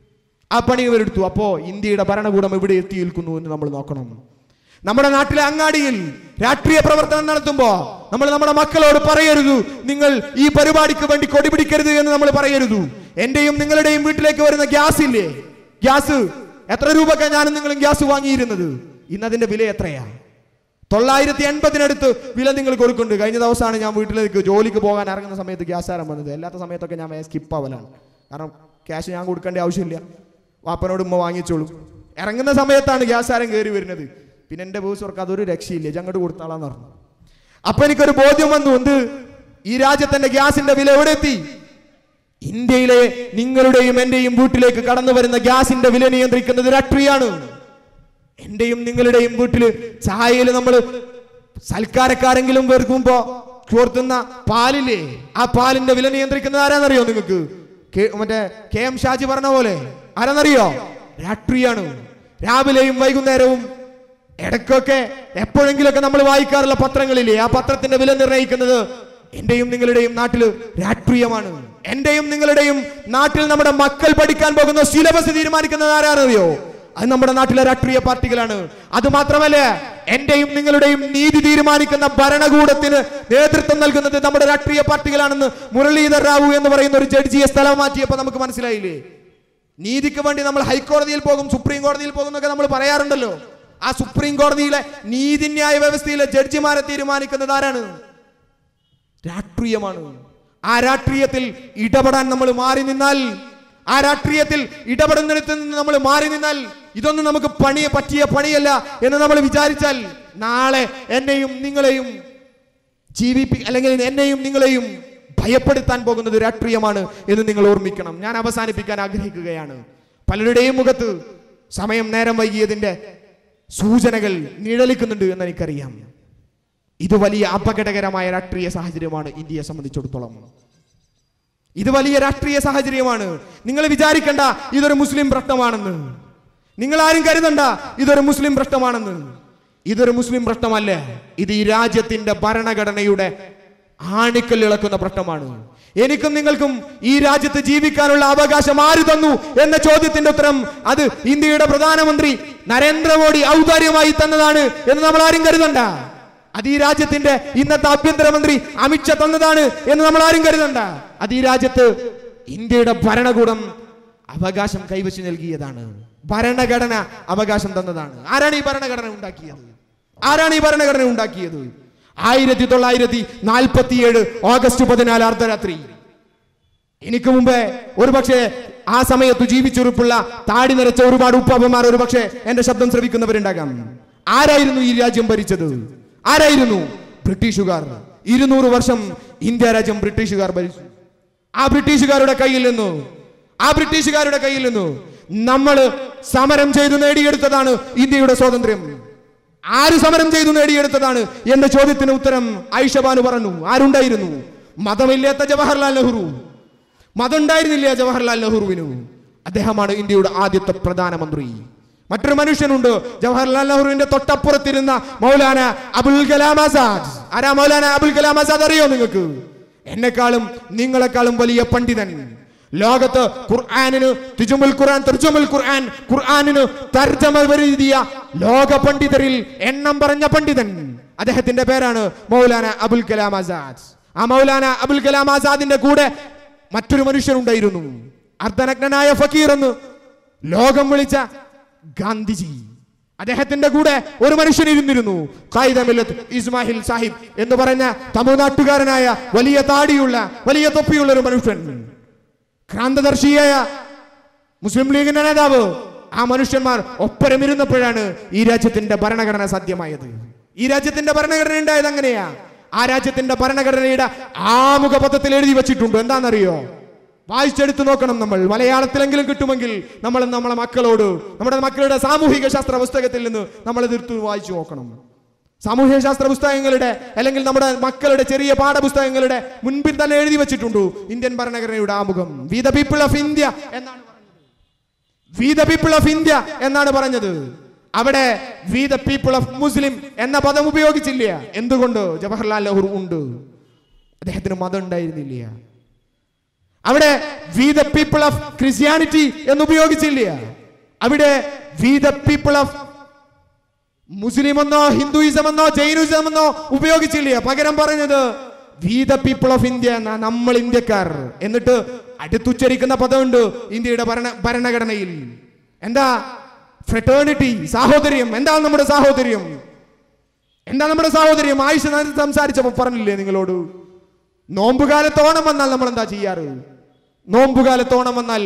ആ പണി ഇവരെടുത്തു അപ്പോ ഇന്ത്യയുടെ ഭരണകൂടം എവിടെ എത്തി നിൽക്കുന്നു എന്ന് നമ്മൾ നോക്കണം നമ്മുടെ നാട്ടിലെ അങ്ങാടിയിൽ രാഷ്ട്രീയ പ്രവർത്തനം നടത്തുമ്പോ നമ്മൾ നമ്മുടെ മക്കളോട് പറയരുത് നിങ്ങൾ ഈ പരിപാടിക്ക് വേണ്ടി കൊടി പിടിക്കരുത് എന്ന് നമ്മൾ പറയരുത് എന്റെയും നിങ്ങളുടെയും വീട്ടിലേക്ക് വരുന്ന ഗ്യാസ് ഇല്ലേ ഗ്യാസ് എത്ര രൂപക്കാണ് ഞാനും നിങ്ങളും ഗ്യാസ് വാങ്ങിയിരുന്നത് ഇന്നതിന്റെ വില എത്രയാ തൊള്ളായിരത്തി എൺപതിനടുത്ത് വില നിങ്ങൾ കൊടുക്കുന്നുണ്ട് കഴിഞ്ഞ ദിവസമാണ് ഞാൻ വീട്ടിലേക്ക് ജോലിക്ക് പോകാൻ ഇറങ്ങുന്ന സമയത്ത് ഗ്യാസ് ആരം വന്നത് അല്ലാത്ത സമയത്തൊക്കെ ഞാൻ സ്കിപ്പ് ആവലാണ് കാരണം ക്യാഷ് ഞാൻ കൊടുക്കേണ്ട ആവശ്യമില്ല വാപ്പനോട് ഉമ്മ വാങ്ങിച്ചോളൂ ഇറങ്ങുന്ന സമയത്താണ് ഗ്യാസ് ആരം കയറി വരുന്നത് പിന്നെ എൻ്റെ ബോസ് ഓർക്ക് അതൊരു രക്ഷയില്ല ജങ്ങോട്ട് കൊടുത്താളാന്ന് പറഞ്ഞു അപ്പൊ എനിക്കൊരു ബോധ്യം വന്നു എന്ത് ഈ രാജ്യത്തിന്റെ ഗ്യാസിന്റെ വില എവിടെ എത്തി ഇന്ത്യയിലെ നിങ്ങളുടെയും എന്റെയും വീട്ടിലേക്ക് കടന്നു വരുന്ന ഗ്യാസിന്റെ വില നിയന്ത്രിക്കുന്നത് രാഷ്ട്രീയാണ് എന്റെയും നിങ്ങളുടെയും വീട്ടില് ചായയിൽ നമ്മൾ സൽക്കാരക്കാരെങ്കിലും വെറുക്കുമ്പോ ചോർത്തുന്ന പാലില്ലേ ആ പാലിന്റെ വില നിയന്ത്രിക്കുന്നത് ആരാന്നറിയോ നിങ്ങൾക്ക് കെ- മറ്റേ കെ എം ഷാജി പറഞ്ഞ പോലെ ആരാന്നറിയോ രാഷ്ട്രീയാണ് രാവിലെയും വൈകുന്നേരവും ഇടയ്ക്കൊക്കെ എപ്പോഴെങ്കിലൊക്കെ നമ്മൾ വായിക്കാറുള്ള പത്രങ്ങളില്ലേ ആ പത്രത്തിന്റെ വില നിർണ്ണയിക്കുന്നത് എന്റെയും നിങ്ങളുടെയും നാട്ടില് രാഷ്ട്രീയമാണ് എന്റെയും നിങ്ങളുടെയും നാട്ടിൽ നമ്മുടെ മക്കൾ പഠിക്കാൻ പോകുന്ന സിലബസ് തീരുമാനിക്കുന്നത് ആരാണെന്നറിയോ അത് നമ്മുടെ നാട്ടിലെ രാഷ്ട്രീയ പാർട്ടികളാണ് അത് മാത്രമല്ല എന്റെയും നിങ്ങളുടെയും നീതി തീരുമാനിക്കുന്ന ഭരണകൂടത്തിന് നേതൃത്വം നൽകുന്നത് നമ്മുടെ രാഷ്ട്രീയ പാർട്ടികളാണെന്ന് മുരളീധർ റാവു എന്ന് പറയുന്ന ഒരു ജഡ്ജിയെ സ്ഥലം മാറ്റിയപ്പോൾ നമുക്ക് മനസ്സിലായില്ലേ നീതിക്ക് വേണ്ടി നമ്മൾ ഹൈക്കോടതിയിൽ പോകും സുപ്രീം കോടതിയിൽ പോകും എന്നൊക്കെ നമ്മൾ പറയാറുണ്ടല്ലോ ആ സുപ്രീം കോടതിയിലെ നീതിന്യായ വ്യവസ്ഥയിലെ ജഡ്ജിമാരെ തീരുമാനിക്കുന്നത് ആരാണ് രാഷ്ട്രീയമാണ് ആ രാഷ്ട്രീയത്തിൽ ഇടപെടാൻ നമ്മൾ മാറി നിന്നാൽ ആ രാഷ്ട്രീയത്തിൽ ഇടപെടുന്നിടത്ത് നിന്ന് നമ്മൾ മാറി നിന്നാൽ ഇതൊന്നും നമുക്ക് പണി പറ്റിയ പണിയല്ല എന്ന് നമ്മൾ വിചാരിച്ചാൽ നാളെ എന്നെയും നിങ്ങളെയും ജീവിപ്പി അല്ലെങ്കിൽ എന്നെയും നിങ്ങളെയും ഭയപ്പെടുത്താൻ പോകുന്നത് രാഷ്ട്രീയമാണ് എന്ന് നിങ്ങൾ ഓർമ്മിക്കണം ഞാൻ അവസാനിപ്പിക്കാൻ ആഗ്രഹിക്കുകയാണ് പലരുടെയും മുഖത്ത് സമയം നേരം വൈകിയതിന്റെ സൂചനകൾ നിഴലിക്കുന്നുണ്ട് എന്ന് എനിക്കറിയാം ഇത് വലിയ അപകടകരമായ രാഷ്ട്രീയ സാഹചര്യമാണ് ഇന്ത്യയെ സംബന്ധിച്ചിടത്തോളം ഇത് വലിയ രാഷ്ട്രീയ സാഹചര്യമാണ് നിങ്ങൾ വിചാരിക്കണ്ട ഇതൊരു മുസ്ലിം പ്രശ്നമാണെന്ന് നിങ്ങൾ ആരും കരുതണ്ട ഇതൊരു മുസ്ലിം പ്രശ്നമാണെന്ന് ഇതൊരു മുസ്ലിം പ്രശ്നമല്ല ഇത് ഈ രാജ്യത്തിന്റെ ഭരണഘടനയുടെ ആണിക്കൽ ഇളക്കുന്ന പ്രശ്നമാണ് എനിക്കും നിങ്ങൾക്കും ഈ രാജ്യത്ത് ജീവിക്കാനുള്ള അവകാശം ആര് തന്നു എന്ന ചോദ്യത്തിന്റെ ഉത്തരം അത് ഇന്ത്യയുടെ പ്രധാനമന്ത്രി നരേന്ദ്രമോദി ഔദാര്യമായി തന്നതാണ് എന്ന് നമ്മൾ ആരും കരുതണ്ട അത് ഈ രാജ്യത്തിന്റെ ഇന്നത്തെ ആഭ്യന്തരമന്ത്രി അമിത്ഷാ തന്നതാണ് എന്ന് നമ്മൾ ആരും കരുതണ്ട അത് ഈ രാജ്യത്ത് ഇന്ത്യയുടെ ഭരണകൂടം അവകാശം കൈവച്ച് നൽകിയതാണ് ഭരണഘടന അവകാശം തന്നതാണ് ആരാണ് ഈ ഭരണഘടന ഉണ്ടാക്കിയത് ആരാണ് ഈ ഭരണഘടന ഉണ്ടാക്കിയത് ആയിരത്തി തൊള്ളായിരത്തി നാൽപ്പത്തിയേഴ് ഓഗസ്റ്റ് പതിനാല് അർദ്ധരാത്രി എനിക്ക് മുമ്പേ ഒരുപക്ഷെ ആ സമയത്ത് ജീവിച്ചുറപ്പുള്ള താടി നിറച്ച ഒരുപാട് ഉപ്പാപ്പന്മാർ ഒരുപക്ഷെ എന്റെ ശബ്ദം ശ്രവിക്കുന്നവരുണ്ടാകാം ആരായിരുന്നു ഈ രാജ്യം ഭരിച്ചത് ആരായിരുന്നു ബ്രിട്ടീഷുകാർ ഇരുന്നൂറ് വർഷം ഇന്ത്യ രാജ്യം ബ്രിട്ടീഷുകാർ ഭരിച്ചു ആ ബ്രിട്ടീഷുകാരുടെ കയ്യിൽ നിന്നു ആ ബ്രിട്ടീഷുകാരുടെ കയ്യിൽ നിന്നു നമ്മൾ സമരം ചെയ്തു നേടിയെടുത്തതാണ് ഇന്ത്യയുടെ സ്വാതന്ത്ര്യം ആര് സമരം ചെയ്തു നേടിയെടുത്തതാണ് എന്ന ചോദ്യത്തിന് ഉത്തരം ഐഷബാനു പറഞ്ഞു ആരുണ്ടായിരുന്നു മതമില്ലാത്ത ജവഹർലാൽ നെഹ്റു മതമുണ്ടായിരുന്നില്ല ജവഹർലാൽ നെഹ്റുവിന് അദ്ദേഹമാണ് ഇന്ത്യയുടെ ആദ്യത്തെ പ്രധാനമന്ത്രി മറ്റൊരു മനുഷ്യനുണ്ട് ജവഹർലാൽ നെഹ്റുവിന്റെ തൊട്ടപ്പുറത്തിരുന്ന മൗലാന അബുൽ കലാം ആസാദ് ആരാ മൗലാന അബുൽ കലാം ആസാദ് അറിയോ നിങ്ങൾക്ക് എന്നെക്കാളും നിങ്ങളെക്കാളും വലിയ പണ്ഡിതൻ ലോകത്ത് ഖുർആാനിന് തിജുമുൽ ഖുർആൻ തർജുമുൽ ഖുർആൻ ഖുർആാനിന് തർജമ എഴുതിയ ലോക പണ്ഡിതരിൽ എണ്ണം പറഞ്ഞ പണ്ഡിതൻ അദ്ദേഹത്തിന്റെ പേരാണ് മൗലാന അബുൽ കലാം ആസാദ് ആ മൗലാന അബുൽ കലാം ആസാദിന്റെ കൂടെ മറ്റൊരു മനുഷ്യനുണ്ടായിരുന്നു അർദ്ധനഗ്നനായ ഫക്കീർ എന്ന് ലോകം വിളിച്ച ഗാന്ധിജി അദ്ദേഹത്തിന്റെ കൂടെ ഒരു മനുഷ്യൻ ഇരുന്നിരുന്നു ഖായിദ മില്ലത്ത് ഇസ്മാഹിൽ സാഹിബ് എന്ന് പറഞ്ഞ തമിഴ്നാട്ടുകാരനായ വലിയ താടിയുള്ള വലിയ തൊപ്പിയുള്ള ഒരു മനുഷ്യൻ ക്രാന്തദർശിയായ മുസ്ലിം ലീഗിന്റെ നേതാവ് ആ മനുഷ്യന്മാർ ഒപ്പരമിരുന്നപ്പോഴാണ് ഈ രാജ്യത്തിന്റെ ഭരണഘടന സാധ്യമായത് ഈ രാജ്യത്തിന്റെ ഭരണഘടന ഉണ്ടായത് അങ്ങനെയാ ആ രാജ്യത്തിന്റെ ഭരണഘടനയുടെ ആമുഖ പദത്തിൽ എഴുതി വെച്ചിട്ടുണ്ട് എന്താണെന്നറിയോ വായിച്ചെടുത്ത് നോക്കണം നമ്മൾ മലയാളത്തിലെങ്കിലും കിട്ടുമെങ്കിൽ നമ്മൾ നമ്മളെ മക്കളോട് നമ്മുടെ മക്കളുടെ സാമൂഹിക ശാസ്ത്ര പുസ്തകത്തിൽ നിന്ന് നമ്മൾ എതിർത്ത് വായിച്ചു നോക്കണം സാമൂഹ്യ ശാസ്ത്ര പുസ്തകങ്ങളുടെ അല്ലെങ്കിൽ നമ്മുടെ മക്കളുടെ ചെറിയ പാഠപുസ്തകങ്ങളുടെ മുൻപിൽ തന്നെ എഴുതി വെച്ചിട്ടുണ്ട് ഇന്ത്യൻ ഭരണഘടനയുടെ ആമുഖം we the people of India എന്നാണ് we the people of India എന്നാണ് പറഞ്ഞത് അവിടെ we the people of Muslim എന്ന പദം ഉപയോഗിച്ചില്ല എന്തുകൊണ്ട് ജവഹർലാൽ നെഹ്റു ഉണ്ട് അദ്ദേഹത്തിന് മതം ഉണ്ടായിരുന്നില്ല അവിടെ we the people of Christianity എന്ന് ഉപയോഗിച്ചില്ല അവിടെ we the people of Muslim എന്നോ ഹിന്ദുയിസം എന്നോ ജൈനിസം എന്നോ ഉപയോഗിച്ചില്ല പകരം പറഞ്ഞത് we the people of India എന്ന നമ്മൾ ഇന്ത്യക്കാർ എന്നിട്ട് അടുത്തുച്ചരിക്കുന്ന പദമുണ്ട് ഇന്ത്യയുടെ ഭരണ ഭരണഘടനയിൽ എന്താ ഫ്രെറ്റേണിറ്റി സാഹോദര്യം എന്താണ് നമ്മുടെ സാഹോദര്യം എന്താ നമ്മുടെ സാഹോദര്യം ആയിഷ നേരത്തെ സംസാരിച്ചപ്പോ പറഞ്ഞില്ലേ നിങ്ങളോട് നോമ്പുകാലത്ത് ഓണം വന്നാൽ നമ്മൾ എന്താ ചെയ്യാറ് നോമ്പുകാലത്ത് ഓണം വന്നാൽ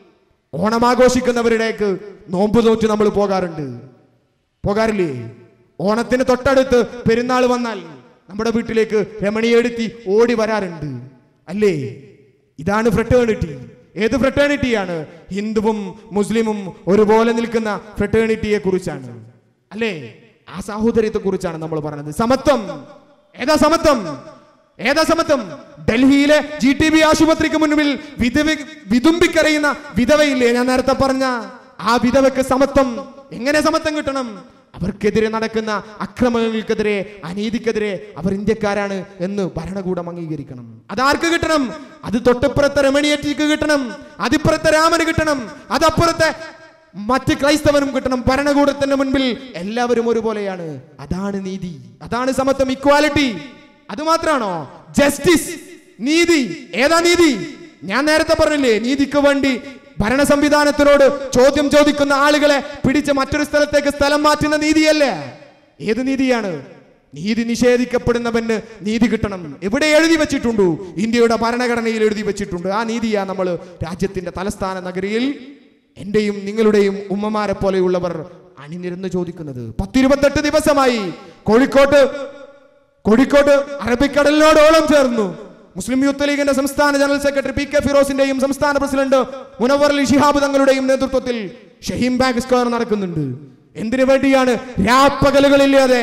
ഓണം ആഘോഷിക്കുന്നവരുടേക്ക് നോമ്പ് നോറ്റ് നമ്മൾ പോകാറുണ്ട് പോകാറില്ലേ ഓണത്തിന് തൊട്ടടുത്ത് പെരുന്നാൾ വന്നാൽ നമ്മുടെ വീട്ടിലേക്ക് രമണിയെടുത്തി ഓടി വരാറുണ്ട് അല്ലേ ഇതാണ് ഫ്രട്ടേണിറ്റി ഏത് ഫ്രട്ടേണിറ്റിയാണ് ഹിന്ദുവും മുസ്ലിമും ഒരുപോലെ നിൽക്കുന്ന ഫ്രട്ടേണിറ്റിയെ കുറിച്ചാണ് അല്ലേ ആ സാഹോദര്യത്തെ കുറിച്ചാണ് നമ്മൾ പറഞ്ഞത് സമത്വം ഏതാ സമത്വം ഏതാ സമത്വം ഡൽഹിയിലെ ജി ടി ബി ആശുപത്രിക്ക് മുൻപിൽ വിധവ വിതുമ്പിക്കരയുന്ന വിധവയില്ലേ ഞാൻ നേരത്തെ പറഞ്ഞ ആ വിധവയ്ക്ക് സമത്വം എങ്ങനെ സമത്വം കിട്ടണം അവർക്കെതിരെ നടക്കുന്ന അക്രമങ്ങൾക്കെതിരെ അനീതിക്കെതിരെ അവർ ഇന്ത്യക്കാരാണ് എന്ന് ഭരണകൂടം അംഗീകരിക്കണം അതാർക്ക് കിട്ടണം അത് തൊട്ടിപ്പുറത്തെ രമണിയേറ്റിക്ക് കിട്ടണം അതിപ്പുറത്തെ രാമന് കിട്ടണം അതപ്പുറത്തെ മറ്റ് ക്രൈസ്തവനും കിട്ടണം ഭരണകൂടത്തിന്റെ മുൻപിൽ എല്ലാവരും ഒരുപോലെയാണ് അതാണ് നീതി അതാണ് സമത്വം ഇക്വാലിറ്റി അത് മാത്രാണോ ജസ്റ്റിസ് നീതി ഏതാ നീതി ഞാൻ നേരത്തെ പറഞ്ഞില്ലേ നീതിക്ക് വേണ്ടി ഭരണ സംവിധാനത്തിനോട് ചോദ്യം ചോദിക്കുന്ന ആളുകളെ പിടിച്ച് മറ്റൊരു സ്ഥലത്തേക്ക് സ്ഥലം മാറ്റുന്ന നീതിയല്ലേ ഏത് നീതിയാണ് നീതി നിഷേധിക്കപ്പെടുന്നവന് നീതി കിട്ടണം എവിടെ എഴുതി വെച്ചിട്ടുണ്ട് ഇന്ത്യയുടെ ഭരണഘടനയിൽ എഴുതി വെച്ചിട്ടുണ്ട് ആ നീതിയാ നമ്മൾ രാജ്യത്തിന്റെ തലസ്ഥാന നഗരിയിൽ എന്റെയും നിങ്ങളുടെയും ഉമ്മമാരെ പോലെയുള്ളവർ അണിനിരന്ന് ചോദിക്കുന്നത് പത്തിരുപത്തെട്ട് ദിവസമായി കോഴിക്കോട്ട് കോഴിക്കോട്ട് അറബിക്കടലിനോടോളം ചേർന്നു മുസ്ലിം യൂത്ത് ലീഗിന്റെ സംസ്ഥാന ജനറൽ സെക്രട്ടറി പി കെ ഫിറോസിന്റെയും സംസ്ഥാന പ്രസിഡന്റ് മുനവർ അലി ശിഹാബ് തങ്ങളുടെയും നേതൃത്വത്തിൽ ഷഹീം ബാഗ് സ്ക്വയർ നടക്കുന്നുണ്ട് എന്തിനു വേണ്ടിയാണ് രാപ്പകലുകളില്ലാതെ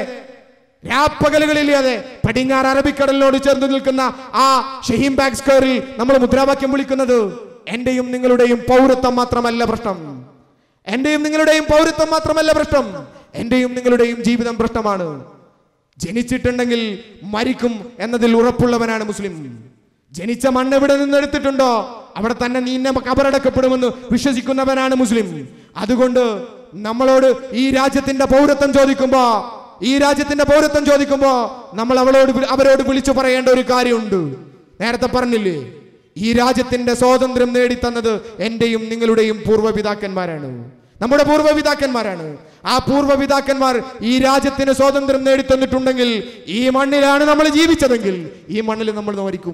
രാപ്പകലുകളില്ലാതെ പടിഞ്ഞാറ് അറബിക്കടലിനോട് ചേർന്ന് നിൽക്കുന്ന ആ ഷഹീം ബാഗ് സ്ക്വയറിൽ നമ്മൾ മുദ്രാവാക്യം വിളിക്കുന്നത് എന്റെയും നിങ്ങളുടെയും പൗരത്വം മാത്രമല്ല പ്രശ്നം എന്റെയും നിങ്ങളുടെയും പൗരത്വം മാത്രമല്ല പ്രശ്നം എന്റെയും നിങ്ങളുടെയും ജീവിതം പ്രശ്നമാണ് ജനിച്ചിട്ടുണ്ടെങ്കിൽ മരിക്കും എന്നതിൽ ഉറപ്പുള്ളവനാണ് മുസ്ലിം ജനിച്ച മണ്ണ് എവിടെ നിന്ന് എടുത്തിട്ടുണ്ടോ അവിടെ തന്നെ നീന്നെ കബറടക്കപ്പെടുമെന്ന് വിശ്വസിക്കുന്നവനാണ് മുസ്ലിം അതുകൊണ്ട് നമ്മളോട് ഈ രാജ്യത്തിന്റെ പൗരത്വം ചോദിക്കുമ്പോ ഈ രാജ്യത്തിന്റെ പൗരത്വം ചോദിക്കുമ്പോ നമ്മൾ അവളോട് വി- അവരോട് വിളിച്ചു പറയേണ്ട ഒരു കാര്യമുണ്ട് നേരത്തെ പറഞ്ഞില്ലേ ഈ രാജ്യത്തിന്റെ സ്വാതന്ത്ര്യം നേടിത്തന്നത് എന്റെയും നിങ്ങളുടെയും പൂർവ്വപിതാക്കന്മാരാണ് നമ്മുടെ പൂർവ്വപിതാക്കന്മാരാണ് ആ പൂർവ്വപിതാക്കന്മാർ ഈ രാജ്യത്തിന് സ്വാതന്ത്ര്യം നേടിത്തന്നിട്ടുണ്ടെങ്കിൽ ഈ മണ്ണിലാണ് നമ്മൾ ജീവിച്ചതെങ്കിൽ ഈ മണ്ണിൽ നമ്മൾ മരിക്കും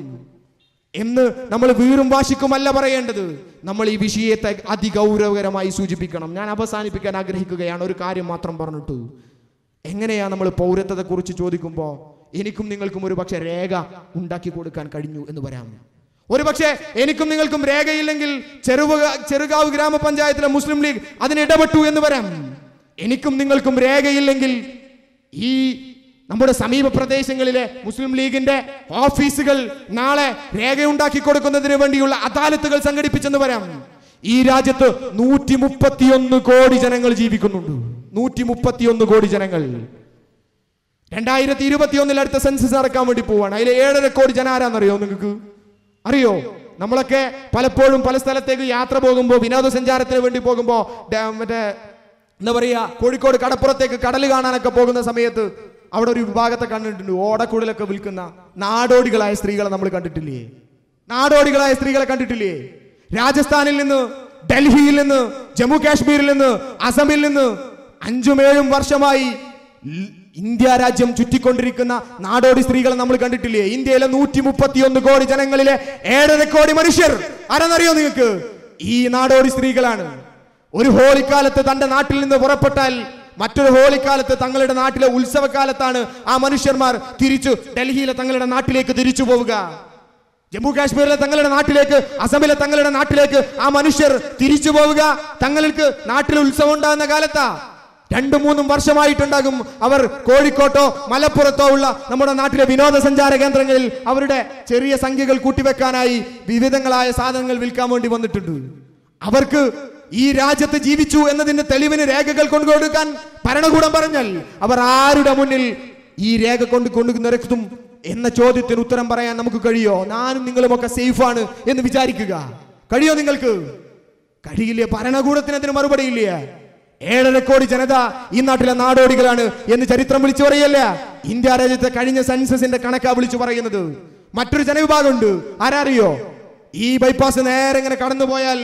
എന്ന് നമ്മൾ വീറും വാശിക്കുമല്ല പറയേണ്ടത് നമ്മൾ ഈ വിഷയത്തെ അതിഗൗരവകരമായി സൂചിപ്പിക്കണം ഞാൻ അവസാനിപ്പിക്കാൻ ആഗ്രഹിക്കുകയാണ് ഒരു കാര്യം മാത്രം പറഞ്ഞിട്ട് എങ്ങനെയാ നമ്മൾ പൗരത്വത്തെ കുറിച്ച് ചോദിക്കുമ്പോൾ എനിക്കും നിങ്ങൾക്കും ഒരു പക്ഷെ രേഖ ഉണ്ടാക്കി കൊടുക്കാൻ കഴിഞ്ഞു എന്ന് വരാം ഒരു പക്ഷേ എനിക്കും നിങ്ങൾക്കും രേഖയില്ലെങ്കിൽ ചെറുവ ചെറുകാവ് ഗ്രാമപഞ്ചായത്തിലെ മുസ്ലിം ലീഗ് അതിന് ഇടപെട്ടു എന്ന് വരാം എനിക്കും നിങ്ങൾക്കും രേഖയില്ലെങ്കിൽ ഈ നമ്മുടെ സമീപ പ്രദേശങ്ങളിലെ മുസ്ലിം ലീഗിന്റെ ഓഫീസുകൾ നാളെ രേഖയുണ്ടാക്കി കൊടുക്കുന്നതിന് വേണ്ടിയുള്ള അദാലത്തുകൾ സംഘടിപ്പിച്ചെന്ന് വരാം ഈ രാജ്യത്ത് നൂറ്റി മുപ്പത്തിയൊന്ന് കോടി ജനങ്ങൾ ജീവിക്കുന്നുണ്ട് നൂറ്റി മുപ്പത്തിയൊന്ന് കോടി ജനങ്ങൾ രണ്ടായിരത്തി ഇരുപത്തിയൊന്നിൽ അടുത്ത സെൻസസ് നടക്കാൻ വേണ്ടി പോവാണ് അതിൽ ഏഴര കോടി ജനം ആരാന്നറിയോ നിങ്ങൾക്ക് അറിയോ നമ്മളൊക്കെ പലപ്പോഴും പല സ്ഥലത്തേക്ക് യാത്ര പോകുമ്പോൾ വിനോദസഞ്ചാരത്തിന് വേണ്ടി പോകുമ്പോൾ മറ്റേ എന്താ പറയാ കോഴിക്കോട് കടപ്പുറത്തേക്ക് കടൽ കാണാനൊക്കെ പോകുന്ന സമയത്ത് അവിടെ ഒരു വിഭാഗത്തെ കണ്ടിട്ടുണ്ട് ഓടക്കുഴലൊക്കെ വിൽക്കുന്ന നാടോടികളായ സ്ത്രീകളെ നമ്മൾ കണ്ടിട്ടില്ലേ നാടോടികളായ സ്ത്രീകളെ കണ്ടിട്ടില്ലേ രാജസ്ഥാനിൽ നിന്ന് ഡൽഹിയിൽ നിന്ന് ജമ്മു കാശ്മീരിൽ നിന്ന് അസമിൽ നിന്ന് അഞ്ചും ഏഴും വർഷമായി ൽ- ഇന്ത്യ രാജ്യം ചുറ്റിക്കൊണ്ടിരിക്കുന്ന നാടോടി സ്ത്രീകളെ നമ്മൾ കണ്ടിട്ടില്ലേ ഇന്ത്യയിലെ നൂറ്റി മുപ്പത്തിയൊന്ന് കോടി ജനങ്ങളിലെ ഏഴര കോടി മനുഷ്യർ ആരെന്നറിയോ നിങ്ങൾക്ക് ഈ നാടോടി സ്ത്രീകളാണ് ഒരു ഹോളിക്കാലത്ത് തന്റെ നാട്ടിൽ നിന്ന് പുറപ്പെട്ടാൽ മറ്റൊരു ഹോളിക്കാലത്ത് തങ്ങളുടെ നാട്ടിലെ ഉത്സവകാലത്താണ് ആ മനുഷ്യന്മാർ തിരിച്ചു ഡൽഹിയിലെ തങ്ങളുടെ നാട്ടിലേക്ക് തിരിച്ചു പോവുക ജമ്മു കാശ്മീരിലെ തങ്ങളുടെ നാട്ടിലേക്ക് അസമിലെ തങ്ങളുടെ നാട്ടിലേക്ക് ആ മനുഷ്യർ തിരിച്ചു പോവുക തങ്ങൾക്ക് നാട്ടിൽ ഉത്സവം ഉണ്ടാകുന്ന കാലത്താ രണ്ടും മൂന്നും വർഷമായിട്ടുണ്ടാകും അവർ കോഴിക്കോട്ടോ മലപ്പുറത്തോ ഉള്ള നമ്മുടെ നാട്ടിലെ വിനോദസഞ്ചാര കേന്ദ്രങ്ങളിൽ അവരുടെ ചെറിയ സംഖ്യകൾ കൂട്ടിവെക്കാനായി വിവിധങ്ങളായ സാധനങ്ങൾ വിൽക്കാൻ വേണ്ടി വന്നിട്ടുണ്ട് അവർക്ക് ഈ രാജ്യത്ത് ജീവിച്ചു എന്നതിന്റെ തെളിവിന് രേഖകൾ കൊണ്ടുകൊടുക്കാൻ ഭരണകൂടം പറഞ്ഞാൽ അവർ ആരുടെ മുന്നിൽ ഈ രേഖ കൊണ്ട് കൊണ്ടു നിരത്തും എന്ന ചോദ്യത്തിന് ഉത്തരം പറയാൻ നമുക്ക് കഴിയോ ഞാനും നിങ്ങളുമൊക്കെ സേഫാണ് എന്ന് വിചാരിക്കുക കഴിയോ നിങ്ങൾക്ക് കഴിയില്ല ഭരണകൂടത്തിന് അതിന് മറുപടി ഇല്ല ഏഴര കോടി ജനത ഈ നാട്ടിലെ നാടോടികളാണ് എന്ന് ചരിത്രം വിളിച്ചു പറയല്ല ഇന്ത്യ രാജ്യത്തെ കഴിഞ്ഞ സെൻസസിന്റെ കണക്കാ വിളിച്ചു പറയുന്നത് മറ്റൊരു ജനവിഭാഗമുണ്ട് ആരാറിയോ ഈ ബൈപ്പാസ് നേരെ ഇങ്ങനെ കടന്നുപോയാൽ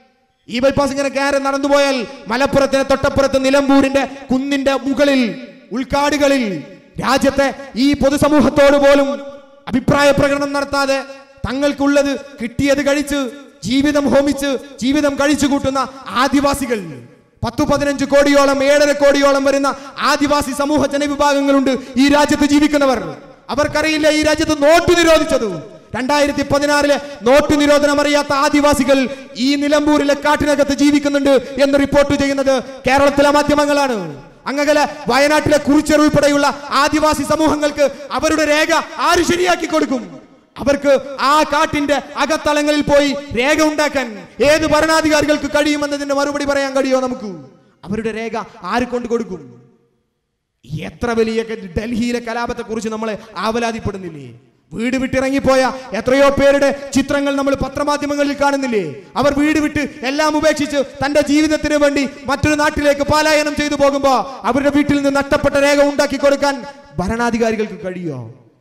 ഈ ബൈപ്പാസ് ഇങ്ങനെ കയറി നടന്നുപോയാൽ മലപ്പുറത്തിന് തൊട്ടപ്പുറത്ത് നിലമ്പൂരിന്റെ കുന്നിന്റെ മുകളിൽ ഉൾക്കാടുകളിൽ രാജ്യത്തെ ഈ പൊതുസമൂഹത്തോട് പോലും അഭിപ്രായ പ്രകടനം നടത്താതെ തങ്ങൾക്കുള്ളത് കിട്ടിയത് കഴിച്ച് ജീവിതം ഹോമിച്ച് ജീവിതം കഴിച്ചു കൂട്ടുന്ന ആദിവാസികൾ പത്തു പതിനഞ്ച് കോടിയോളം ഏഴര കോടിയോളം വരുന്ന ആദിവാസി സമൂഹ ജനവിഭാഗങ്ങളുണ്ട് ഈ രാജ്യത്ത് ജീവിക്കുന്നവർ അവർക്കറിയില്ല ഈ രാജ്യത്ത് നോട്ട് നിരോധിച്ചത് രണ്ടായിരത്തി പതിനാറിലെ നോട്ട് നിരോധനം അറിയാത്ത ആദിവാസികൾ ഈ നിലമ്പൂരിലെ കാട്ടിനകത്ത് ജീവിക്കുന്നുണ്ട് എന്ന് റിപ്പോർട്ട് ചെയ്യുന്നത് കേരളത്തിലെ മാധ്യമങ്ങളാണ് അങ്ങകലെ വയനാട്ടിലെ കുറിച്ചർ ഉൾപ്പെടെയുള്ള ആദിവാസി സമൂഹങ്ങൾക്ക് അവരുടെ രേഖ ആര് ശരിയാക്കി കൊടുക്കും അവർക്ക് ആ കാട്ടിന്റെ അകത്തളങ്ങളിൽ പോയി രേഖ ഉണ്ടാക്കാൻ ഏത് ഭരണാധികാരികൾക്ക് കഴിയുമെന്നതിന്റെ മറുപടി പറയാൻ കഴിയുമോ നമുക്ക് അവരുടെ രേഖ ആര് കൊണ്ട് കൊടുക്കും എത്ര വലിയ ഡൽഹിയിലെ കലാപത്തെ കുറിച്ച് നമ്മൾ ആവലാതിപ്പെടുന്നില്ലേ വീട് വിട്ടിറങ്ങിപ്പോയ എത്രയോ പേരുടെ ചിത്രങ്ങൾ നമ്മൾ പത്രമാധ്യമങ്ങളിൽ കാണുന്നില്ലേ അവർ വീട് വിട്ട് എല്ലാം ഉപേക്ഷിച്ച് തന്റെ ജീവിതത്തിന് വേണ്ടി മറ്റൊരു നാട്ടിലേക്ക് പലായനം ചെയ്തു പോകുമ്പോ അവരുടെ വീട്ടിൽ നിന്ന് നഷ്ടപ്പെട്ട രേഖ ഉണ്ടാക്കി കൊടുക്കാൻ ഭരണാധികാരികൾക്ക് കഴിയോ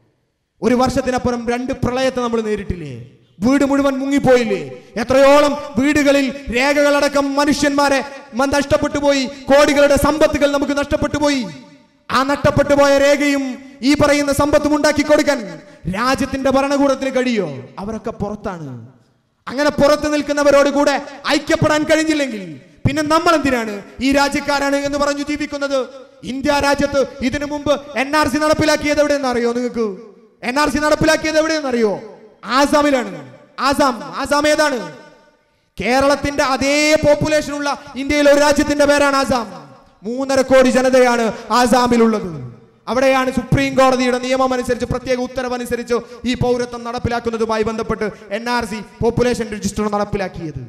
ഒരു വർഷത്തിനപ്പുറം രണ്ട് പ്രളയത്തെ നമ്മൾ നേരിട്ടില്ലേ വീട് മുഴുവൻ മുങ്ങിപ്പോയില്ലേ എത്രയോളം വീടുകളിൽ രേഖകളടക്കം മനുഷ്യന്മാരെ മ- നഷ്ടപ്പെട്ടു പോയി കോടികളുടെ സമ്പത്തുകൾ നമുക്ക് നഷ്ടപ്പെട്ടു പോയി ആ നഷ്ടപ്പെട്ടു പോയ രേഖയും ഈ പറയുന്ന സമ്പത്തും ഉണ്ടാക്കി കൊടുക്കാൻ രാജ്യത്തിന്റെ ഭരണകൂടത്തിന് കഴിയോ അവരൊക്കെ പുറത്താണ് അങ്ങനെ പുറത്ത് നിൽക്കുന്നവരോട് കൂടെ ഐക്യപ്പെടാൻ കഴിഞ്ഞില്ലെങ്കിൽ പിന്നെ നമ്മൾ എന്തിനാണ് ഈ രാജ്യക്കാരാണ് എന്ന് പറഞ്ഞു ജീവിക്കുന്നത് ഇന്ത്യ രാജ്യത്ത് ഇതിനു മുമ്പ് എൻ ആർ സി നടപ്പിലാക്കിയത് എവിടെയെന്ന് അറിയോ നിങ്ങൾക്ക് എൻ ആർ സി നടപ്പിലാക്കിയത് എവിടെയെന്ന് അറിയോ ആസാമിലാണ് ആസാം ആസാം ഏതാണ് കേരളത്തിന്റെ അതേ പോപ്പുലേഷൻ ഉള്ള ഇന്ത്യയിലെ ഒരു രാജ്യത്തിന്റെ പേരാണ് ആസാം മൂന്നര കോടി ജനതയാണ് ആസാമിലുള്ളത് അവിടെയാണ് സുപ്രീം കോടതിയുടെ നിയമം അനുസരിച്ച് പ്രത്യേക ഉത്തരവ് അനുസരിച്ച് ഈ പൗരത്വം നടപ്പിലാക്കുന്നതുമായി ബന്ധപ്പെട്ട് N R C population register നടപ്പിലാക്കിയത്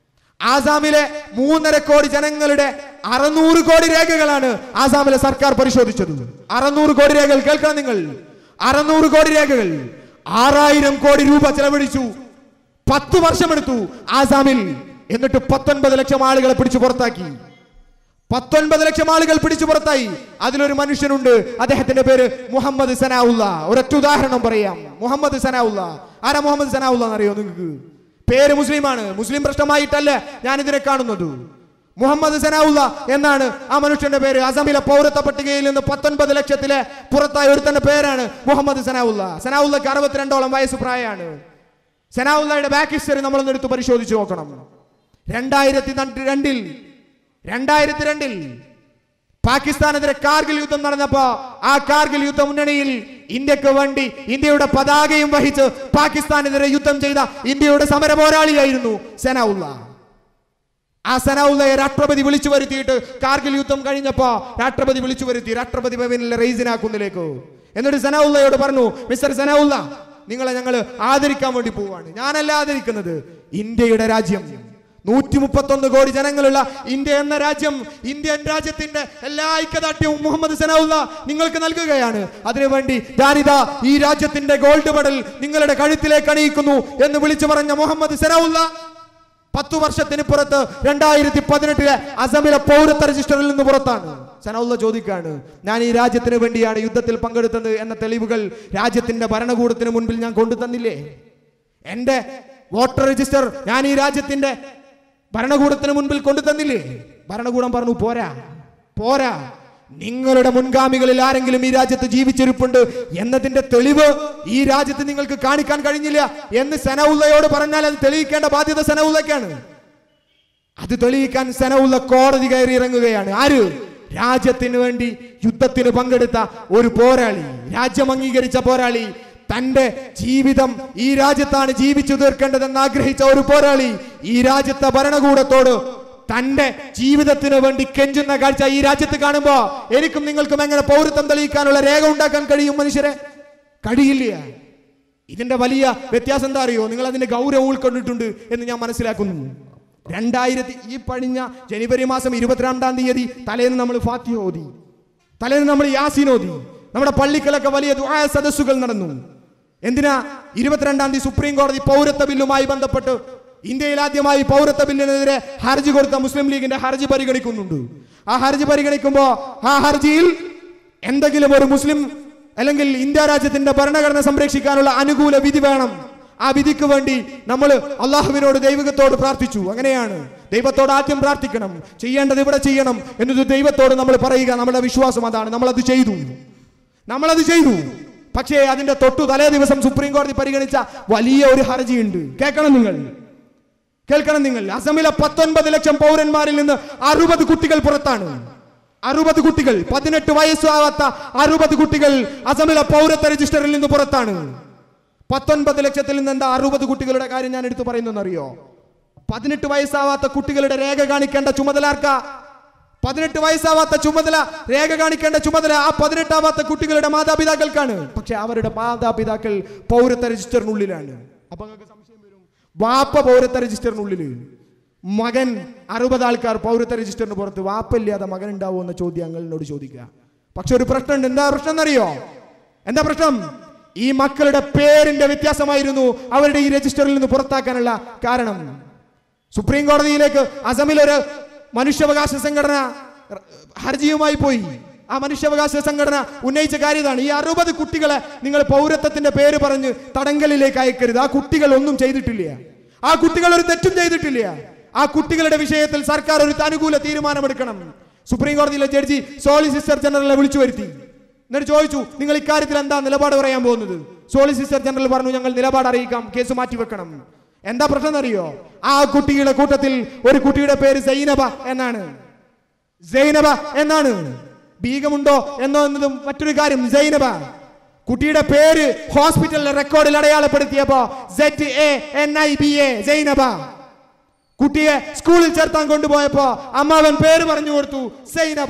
ആസാമിലെ മൂന്നര കോടി ജനങ്ങളുടെ അറുന്നൂറ് കോടി രേഖകളാണ് ആസാമിലെ സർക്കാർ പരിശോധിച്ചത് അറുന്നൂറ് കോടി രേഖകൾ കേൾക്കണം നിങ്ങൾ അറുന്നൂറ് കോടി രേഖകൾ ആറായിരം കോടി രൂപ ചെലവഴിച്ചു പത്ത് വർഷമെടുത്തു ആസാമിൽ എന്നിട്ട് പത്തൊൻപത് ലക്ഷം ആളുകളെ പിടിച്ചു പുറത്താക്കി പത്തൊൻപത് ലക്ഷം ആളുകൾ പിടിച്ചു പുറത്തായി അതിലൊരു മനുഷ്യനുണ്ട് അദ്ദേഹത്തിന്റെ പേര് മുഹമ്മദ് സനാഉല്ല ഒരൊറ്റ ഉദാഹരണം പറയാം മുഹമ്മദ് സനാഉല്ല ആരാ മുഹമ്മദ് സനാഉല്ല എന്നറിയോ നിങ്ങൾക്ക് പേര് മുസ്ലിമാണ് മുസ്ലിം പ്രശ്നമായിട്ടല്ല ഞാൻ ഇതിനെ കാണുന്നത് മുഹമ്മദ് സനാഉല്ല എന്നാണ് ആ മനുഷ്യന്റെ പേര് അസമിലെ പൗരത്വ പട്ടികയിൽ നിന്ന് പത്തൊൻപത് ലക്ഷത്തിലെ പുറത്തായ ഒരുത്തന്റെ പേരാണ് മുഹമ്മദ് സനാഉല്ല സനാഉല്ലക്ക് അറുപത്തിരണ്ടോളം വയസ്സ് പ്രായമാണ് സനാഉല്ലയുടെ ബാക്ക് ഹിസ്റ്ററി നമ്മളൊന്ന് എടുത്ത് പരിശോധിച്ച് നോക്കണം രണ്ടായിരത്തി രണ്ടിൽ രണ്ടായിരത്തി രണ്ടിൽ പാകിസ്ഥാനെതിരെ കാർഗിൽ യുദ്ധം നടന്നപ്പോ ആ കാർഗിൽ യുദ്ധ മുന്നണിയിൽ ഇന്ത്യക്ക് വേണ്ടി ഇന്ത്യയുടെ പതാകയും വഹിച്ച് പാകിസ്ഥാനെതിരെ യുദ്ധം ചെയ്ത ഇന്ത്യയുടെ സമര പോരാളിയായിരുന്നു സനാഉല്ല ആ സനാഉല്ലയെ രാഷ്ട്രപതി വിളിച്ചു വരുത്തിയിട്ട് കാർഗിൽ യുദ്ധം കഴിഞ്ഞപ്പോ രാഷ്ട്രപതി വിളിച്ചു വരുത്തി രാഷ്ട്രപതി ഭവനിലെ റെയ്സിനാക്കുന്നിലേക്ക് എന്നിട്ട് സനാഉല്ലയോട് പറഞ്ഞു മിസ്റ്റർ സനാഉല്ല നിങ്ങളെ ഞങ്ങൾ ആദരിക്കാൻ വേണ്ടി പോവാണ് ഞാനല്ല ആദരിക്കുന്നത് ഇന്ത്യയുടെ രാജ്യം നൂറ്റി മുപ്പത്തൊന്ന് കോടി ജനങ്ങളുള്ള ഇന്ത്യ എന്ന രാജ്യം ഇന്ത്യൻ രാജ്യത്തിന്റെ എല്ലാ ഐക്യദാർഢ്യവും മുഹമ്മദ് സനാഉല്ല നിങ്ങൾക്ക് നൽകുകയാണ് അതിനുവേണ്ടി ഞാനിതാ ഈ രാജ്യത്തിന്റെ ഗോൾഡ് മെഡൽ നിങ്ങളുടെ കഴുത്തിലേക്ക് അണിയിക്കുന്നു എന്ന് വിളിച്ചു പറഞ്ഞ മുഹമ്മദ് സനാഉല്ല പത്തു വർഷത്തിന് പുറത്ത് രണ്ടായിരത്തി പതിനെട്ടിലെ അസമിലെ പൗരത്വ രജിസ്റ്ററിൽ നിന്ന് പുറത്താണ് സനൗല്ല ചോദിക്കാണ് ഞാൻ ഈ രാജ്യത്തിന് വേണ്ടിയാണ് യുദ്ധത്തിൽ പങ്കെടുത്തത് എന്ന തെളിവുകൾ രാജ്യത്തിന്റെ ഭരണകൂടത്തിന് മുൻപിൽ ഞാൻ കൊണ്ടു തന്നില്ലേ എന്റെ വോട്ടർ രജിസ്റ്റർ ഞാൻ ഈ രാജ്യത്തിന്റെ ഭരണകൂടത്തിന് മുൻപിൽ കൊണ്ടു തന്നില്ലേ ഭരണകൂടം പറഞ്ഞു പോരാ പോരാ നിങ്ങളുടെ മുൻഗാമികളിൽ ആരെങ്കിലും ഈ രാജ്യത്ത് ജീവിച്ചിരിപ്പുണ്ട് എന്നതിന്റെ തെളിവ് ഈ രാജ്യത്ത് നിങ്ങൾക്ക് കാണിക്കാൻ കഴിഞ്ഞില്ല എന്ന് സനൗല്ലയോട് പറഞ്ഞാൽ അത് തെളിയിക്കേണ്ട ബാധ്യത സനൗല്ലയ്ക്കാണ് അത് തെളിയിക്കാൻ സനൗല്ല കോടതി കയറി ഇറങ്ങുകയാണ് ആര് രാജ്യത്തിന് വേണ്ടി യുദ്ധത്തിന് പങ്കെടുത്ത ഒരു പോരാളി രാജ്യം അംഗീകരിച്ച പോരാളി തന്റെ ജീവിതം ഈ രാജ്യത്താണ് ജീവിച്ചു തീർക്കേണ്ടതെന്ന് ആഗ്രഹിച്ച ഒരു പോരാളി ഈ രാജ്യത്തെ ഭരണകൂടത്തോട് തന്റെ ജീവിതത്തിന് വേണ്ടി കെഞ്ചുന്ന കാഴ്ച ഈ രാജ്യത്ത് കാണുമ്പോ എനിക്കും നിങ്ങൾക്കും എങ്ങനെ പൗരത്വം തെളിയിക്കാനുള്ള രേഖ ഉണ്ടാക്കാൻ കഴിയും മനുഷ്യരെ കഴിയില്ല ഇതിന്റെ വലിയ വ്യത്യാസം എന്താ അറിയോ നിങ്ങൾ അതിന്റെ ഗൗരവം ഉൾക്കൊണ്ടിട്ടുണ്ട് എന്ന് ഞാൻ മനസ്സിലാക്കുന്നു രണ്ടായിരത്തി ഈ പഴിഞ്ഞ ജനുവരി മാസം ഇരുപത്തിരണ്ടാം തീയതി തലേന്ന് നമ്മൾ ഫാത്തിഹ ഓതി തലേന്ന് നമ്മൾ യാസീൻ ഓതി നമ്മുടെ പള്ളികളൊക്കെ വലിയ ദുആ സദസ്സുകൾ നടന്നു എന്തിനാ ഇരുപത്തിരണ്ടാം തീയതി സുപ്രീം കോടതി പൗരത്വ ബില്ലുമായി ബന്ധപ്പെട്ട് ഇന്ത്യയിൽ ആദ്യമായി പൗരത്വ ബില്ലിനെതിരെ ഹർജി കൊടുത്ത മുസ്ലിം ലീഗിന്റെ ഹർജി പരിഗണിക്കുന്നുണ്ട് ആ ഹർജി പരിഗണിക്കുമ്പോ ആ ഹർജിയിൽ എന്തെങ്കിലും ഒരു മുസ്ലിം അല്ലെങ്കിൽ ഇന്ത്യ രാജ്യത്തിന്റെ ഭരണഘടന സംരക്ഷിക്കാനുള്ള അനുകൂല വിധി വേണം ആ വിധിക്ക് വേണ്ടി നമ്മൾ അള്ളാഹുവിനോട് ദൈവത്തോട് പ്രാർത്ഥിച്ചു അങ്ങനെയാണ് ദൈവത്തോട് ആദ്യം പ്രാർത്ഥിക്കണം ചെയ്യേണ്ടത് ഇവിടെ ചെയ്യണം എന്നത് ദൈവത്തോട് നമ്മൾ പറയുക നമ്മുടെ വിശ്വാസം അതാണ് നമ്മളത് ചെയ്തു നമ്മളത് ചെയ്തു പക്ഷേ അതിന്റെ തൊട്ടു തലേ ദിവസം സുപ്രീം കോടതി പരിഗണിച്ച വലിയ ഒരു ഹർജിയുണ്ട് കേൾക്കണം നിങ്ങൾ കേൾക്കണം നിങ്ങൾ അസമിലെ പത്തൊൻപത് ലക്ഷം പൗരന്മാരിൽ നിന്ന് അറുപത് കുട്ടികൾ പുറത്താണ് അറുപത് കുട്ടികൾ പതിനെട്ട് വയസ്സാവാത്ത അറുപത് കുട്ടികൾ അസമിലെ പൗരത്വ രജിസ്റ്ററിൽ നിന്ന് പുറത്താണ് പത്തൊൻപത് ലക്ഷത്തിൽ നിന്ന് എന്താ അറുപത് കുട്ടികളുടെ കാര്യം ഞാൻ എടുത്തു പറയുന്നറിയോ പതിനെട്ട് വയസ്സാവാത്ത കുട്ടികളുടെ രേഖ കാണിക്കേണ്ട ചുമതല ആർക്കാ പതിനെട്ട് വയസ്സാവാത്ത ചുമതല രേഖ കാണിക്കേണ്ട ചുമതല ആ പതിനെട്ടാവാത്ത കുട്ടികളുടെ മാതാപിതാക്കൾക്കാണ് പക്ഷെ അവരുടെ മാതാപിതാക്കൾ പൗരത്വ രജിസ്റ്ററിനുള്ളിലാണ് അപ്പൊ നിങ്ങൾക്ക് സംശയം വരും വാപ്പ പൗരത്വ രജിസ്റ്ററിനുള്ളിൽ മകൻ അറുപത് ആൾക്കാർ പൗരത്വ രജിസ്റ്ററിന് പുറത്ത് വാപ്പയില്ലാതെ മകൻ ഉണ്ടാവുമോ എന്ന ചോദ്യം ഞങ്ങളോട് ചോദിക്കുക പക്ഷെ ഒരു പ്രശ്നമുണ്ട് എന്താ പ്രശ്നം എന്നറിയോ എന്താ പ്രശ്നം ഈ മക്കളുടെ പേരിന്റെ വ്യത്യാസമായിരുന്നു അവരുടെ ഈ രജിസ്റ്ററിൽ നിന്ന് പുറത്താക്കാനുള്ള കാരണം സുപ്രീം കോടതിയിലേക്ക് അസമിൽ ഒരു മനുഷ്യാവകാശ സംഘടന ഹർജിയുമായി പോയി ആ മനുഷ്യാവകാശ സംഘടന ഉന്നയിച്ച കാര്യം ഇതാണ് ഈ അറുപത് കുട്ടികളെ നിങ്ങൾ പൗരത്വത്തിന്റെ പേര് പറഞ്ഞ് തടങ്കലിലേക്ക് അയക്കരുത് ആ കുട്ടികൾ ഒന്നും ചെയ്തിട്ടില്ല ആ കുട്ടികൾ ഒരു തെറ്റും ചെയ്തിട്ടില്ല ആ കുട്ടികളുടെ വിഷയത്തിൽ സർക്കാർ ഒരു അനുകൂല തീരുമാനമെടുക്കണം സുപ്രീം കോടതിയിലെ ജഡ്ജി സോളിസിറ്റർ ജനറലിനെ വിളിച്ചു വരുത്തി എന്നിട്ട് ചോദിച്ചു നിങ്ങൾ ഇക്കാര്യത്തിൽ എന്താ നിലപാട് പറയാൻ പോകുന്നത് സോളിസിറ്റർ ജനറൽ പറഞ്ഞു ഞങ്ങൾ നിലപാട് അറിയിക്കാം കേസ് മാറ്റിവെക്കണം എന്താ പ്രശ്നം എന്നറിയോ ആ കുട്ടിയുടെ കൂട്ടത്തിൽ ഒരു കുട്ടിയുടെ പേര് സൈനബ എന്നാണ് സൈനബ എന്നാണ് ബീഗമുണ്ടോ എന്നോ എന്നതും മറ്റൊരു കാര്യം സൈനബ കുട്ടിയുടെ പേര് ഹോസ്പിറ്റലിലെ റെക്കോർഡിൽ അടയാളപ്പെടുത്തിയപ്പോ Z A N I B A Zainaba കുട്ടിയെ സ്കൂളിൽ ചേർത്താൻ കൊണ്ടുപോയപ്പോ അമ്മാവൻ പേര് പറഞ്ഞു കൊടുത്തു Zainaba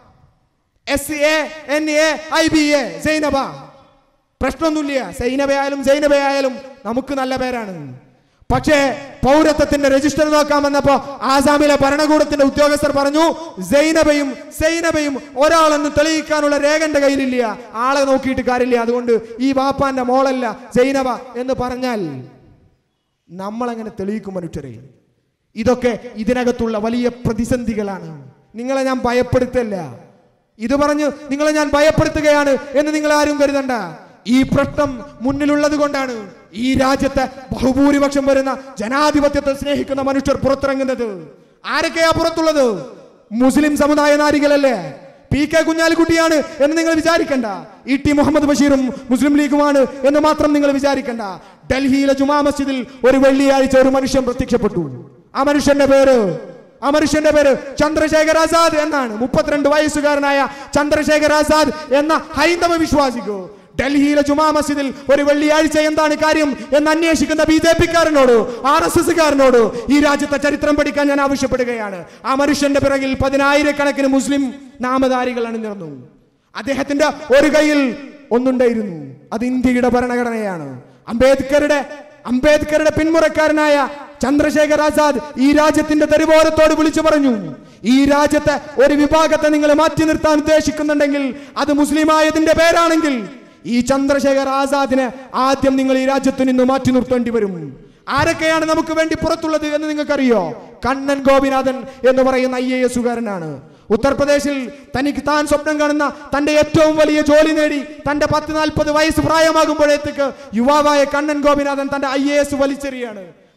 S A N A I B A Zainaba പ്രശ്നമൊന്നുമില്ല സൈനബയായാലും സൈനബയായാലും നമുക്ക് നല്ല പേരാണ് പക്ഷേ പൗരത്വത്തിന്റെ രജിസ്റ്റർ നോക്കാൻ വന്നപ്പോ ആസാമിലെ ഭരണകൂടത്തിന്റെ ഉദ്യോഗസ്ഥർ പറഞ്ഞു സൈനബയും സൈനബയും ഒരാളെന്ന് തെളിയിക്കാനുള്ള രേഖന്റെ കയ്യിലില്ല ആളെ നോക്കിയിട്ട് കാര്യമില്ല അതുകൊണ്ട് ഈ വാപ്പാന്റെ മോളല്ല സൈനബ എന്ന് പറഞ്ഞാൽ നമ്മളെങ്ങനെ തെളിയിക്കും മനുഷ്യരെ ഇതൊക്കെ ഇതിനകത്തുള്ള വലിയ പ്രതിസന്ധികളാണ് നിങ്ങളെ ഞാൻ ഭയപ്പെടുത്തല്ല ഇത് പറഞ്ഞ് നിങ്ങളെ ഞാൻ ഭയപ്പെടുത്തുകയാണ് എന്ന് നിങ്ങൾ ആരും കരുതണ്ട ഈ പ്രശ്നം മുന്നിലുള്ളത് കൊണ്ടാണ് ഈ രാജ്യത്തെ ബഹുഭൂരിപക്ഷം വരുന്ന ജനാധിപത്യത്തെ സ്നേഹിക്കുന്ന മനുഷ്യർ പുറത്തിറങ്ങുന്നത് ആരൊക്കെയാ പുറത്തുള്ളത് മുസ്ലിം സമുദായ നാരികളല്ലേ പി കെ കുഞ്ഞാലിക്കുട്ടിയാണ് എന്ന് നിങ്ങൾ വിചാരിക്കണ്ട ഇ ടി മുഹമ്മദ് ബഷീറും മുസ്ലിം ലീഗുമാണ് എന്ന് മാത്രം നിങ്ങൾ വിചാരിക്കണ്ട ഡൽഹിയിലെ ജുമാ മസ്ജിദിൽ ഒരു വെള്ളിയാഴ്ച ഒരു മനുഷ്യൻ പ്രത്യക്ഷപ്പെട്ടു ആ മനുഷ്യന്റെ പേര് ആ മനുഷ്യന്റെ പേര് ചന്ദ്രശേഖർ ആസാദ് എന്നാണ് മുപ്പത്തിരണ്ട് വയസ്സുകാരനായ ചന്ദ്രശേഖർ ആസാദ് എന്ന ഹൈന്ദവ വിശ്വാസിക്കോ ഡൽഹിയിലെ ജുമാ മസ്ജിദിൽ ഒരു വെള്ളിയാഴ്ച എന്താണ് കാര്യം എന്ന് അന്വേഷിക്കുന്ന ബി ജെ പിക്കാരനോട് ആർ എസ് എസ്സുകാരനോട് ഈ രാജ്യത്തെ ചരിത്രം പഠിക്കാൻ ഞാൻ ആവശ്യപ്പെടുകയാണ് ആ മനുഷ്യന്റെ പിറകിൽ പതിനായിരക്കണക്കിന് മുസ്ലിം നാമധാരികൾ അണിനിറന്നു അദ്ദേഹത്തിന്റെ ഒരു കയ്യിൽ ഒന്നുണ്ടായിരുന്നു അത് ഇന്ത്യയുടെ ഭരണഘടനയാണ് അംബേദ്കറുടെ അംബേദ്കറുടെ പിന്മുറക്കാരനായ ചന്ദ്രശേഖർ ആസാദ് ഈ രാജ്യത്തിന്റെ തെരുവോരത്തോട് വിളിച്ചു പറഞ്ഞു ഈ രാജ്യത്തെ ഒരു വിഭാഗത്തെ നിങ്ങൾ മാറ്റി നിർത്താൻ ഉദ്ദേശിക്കുന്നുണ്ടെങ്കിൽ അത് മുസ്ലിമായതിന്റെ പേരാണെങ്കിൽ ഈ ചന്ദ്രശേഖർ ആസാദിനെ ആദ്യം നിങ്ങൾ ഈ രാജ്യത്തു നിന്ന് മാറ്റി നിർത്തേണ്ടി വരും ആരൊക്കെയാണ് നമുക്ക് വേണ്ടി പുറത്തുള്ളത് എന്ന് നിങ്ങൾക്കറിയോ കണ്ണൻ ഗോപിനാഥൻ എന്ന് പറയുന്ന ഐ എ എസുകാരനാണ് ഉത്തർപ്രദേശിൽ തനിക്ക് താൻ സ്വപ്നം കാണുന്ന തന്റെ ഏറ്റവും വലിയ ജോലി നേടി തന്റെ പത്ത് നാൽപ്പത് വയസ്സ് പ്രായമാകുമ്പോഴത്തേക്ക് യുവാവായ കണ്ണൻ ഗോപിനാഥൻ തന്റെ ഐ എ എസ് വലിച്ചെറിയാണ്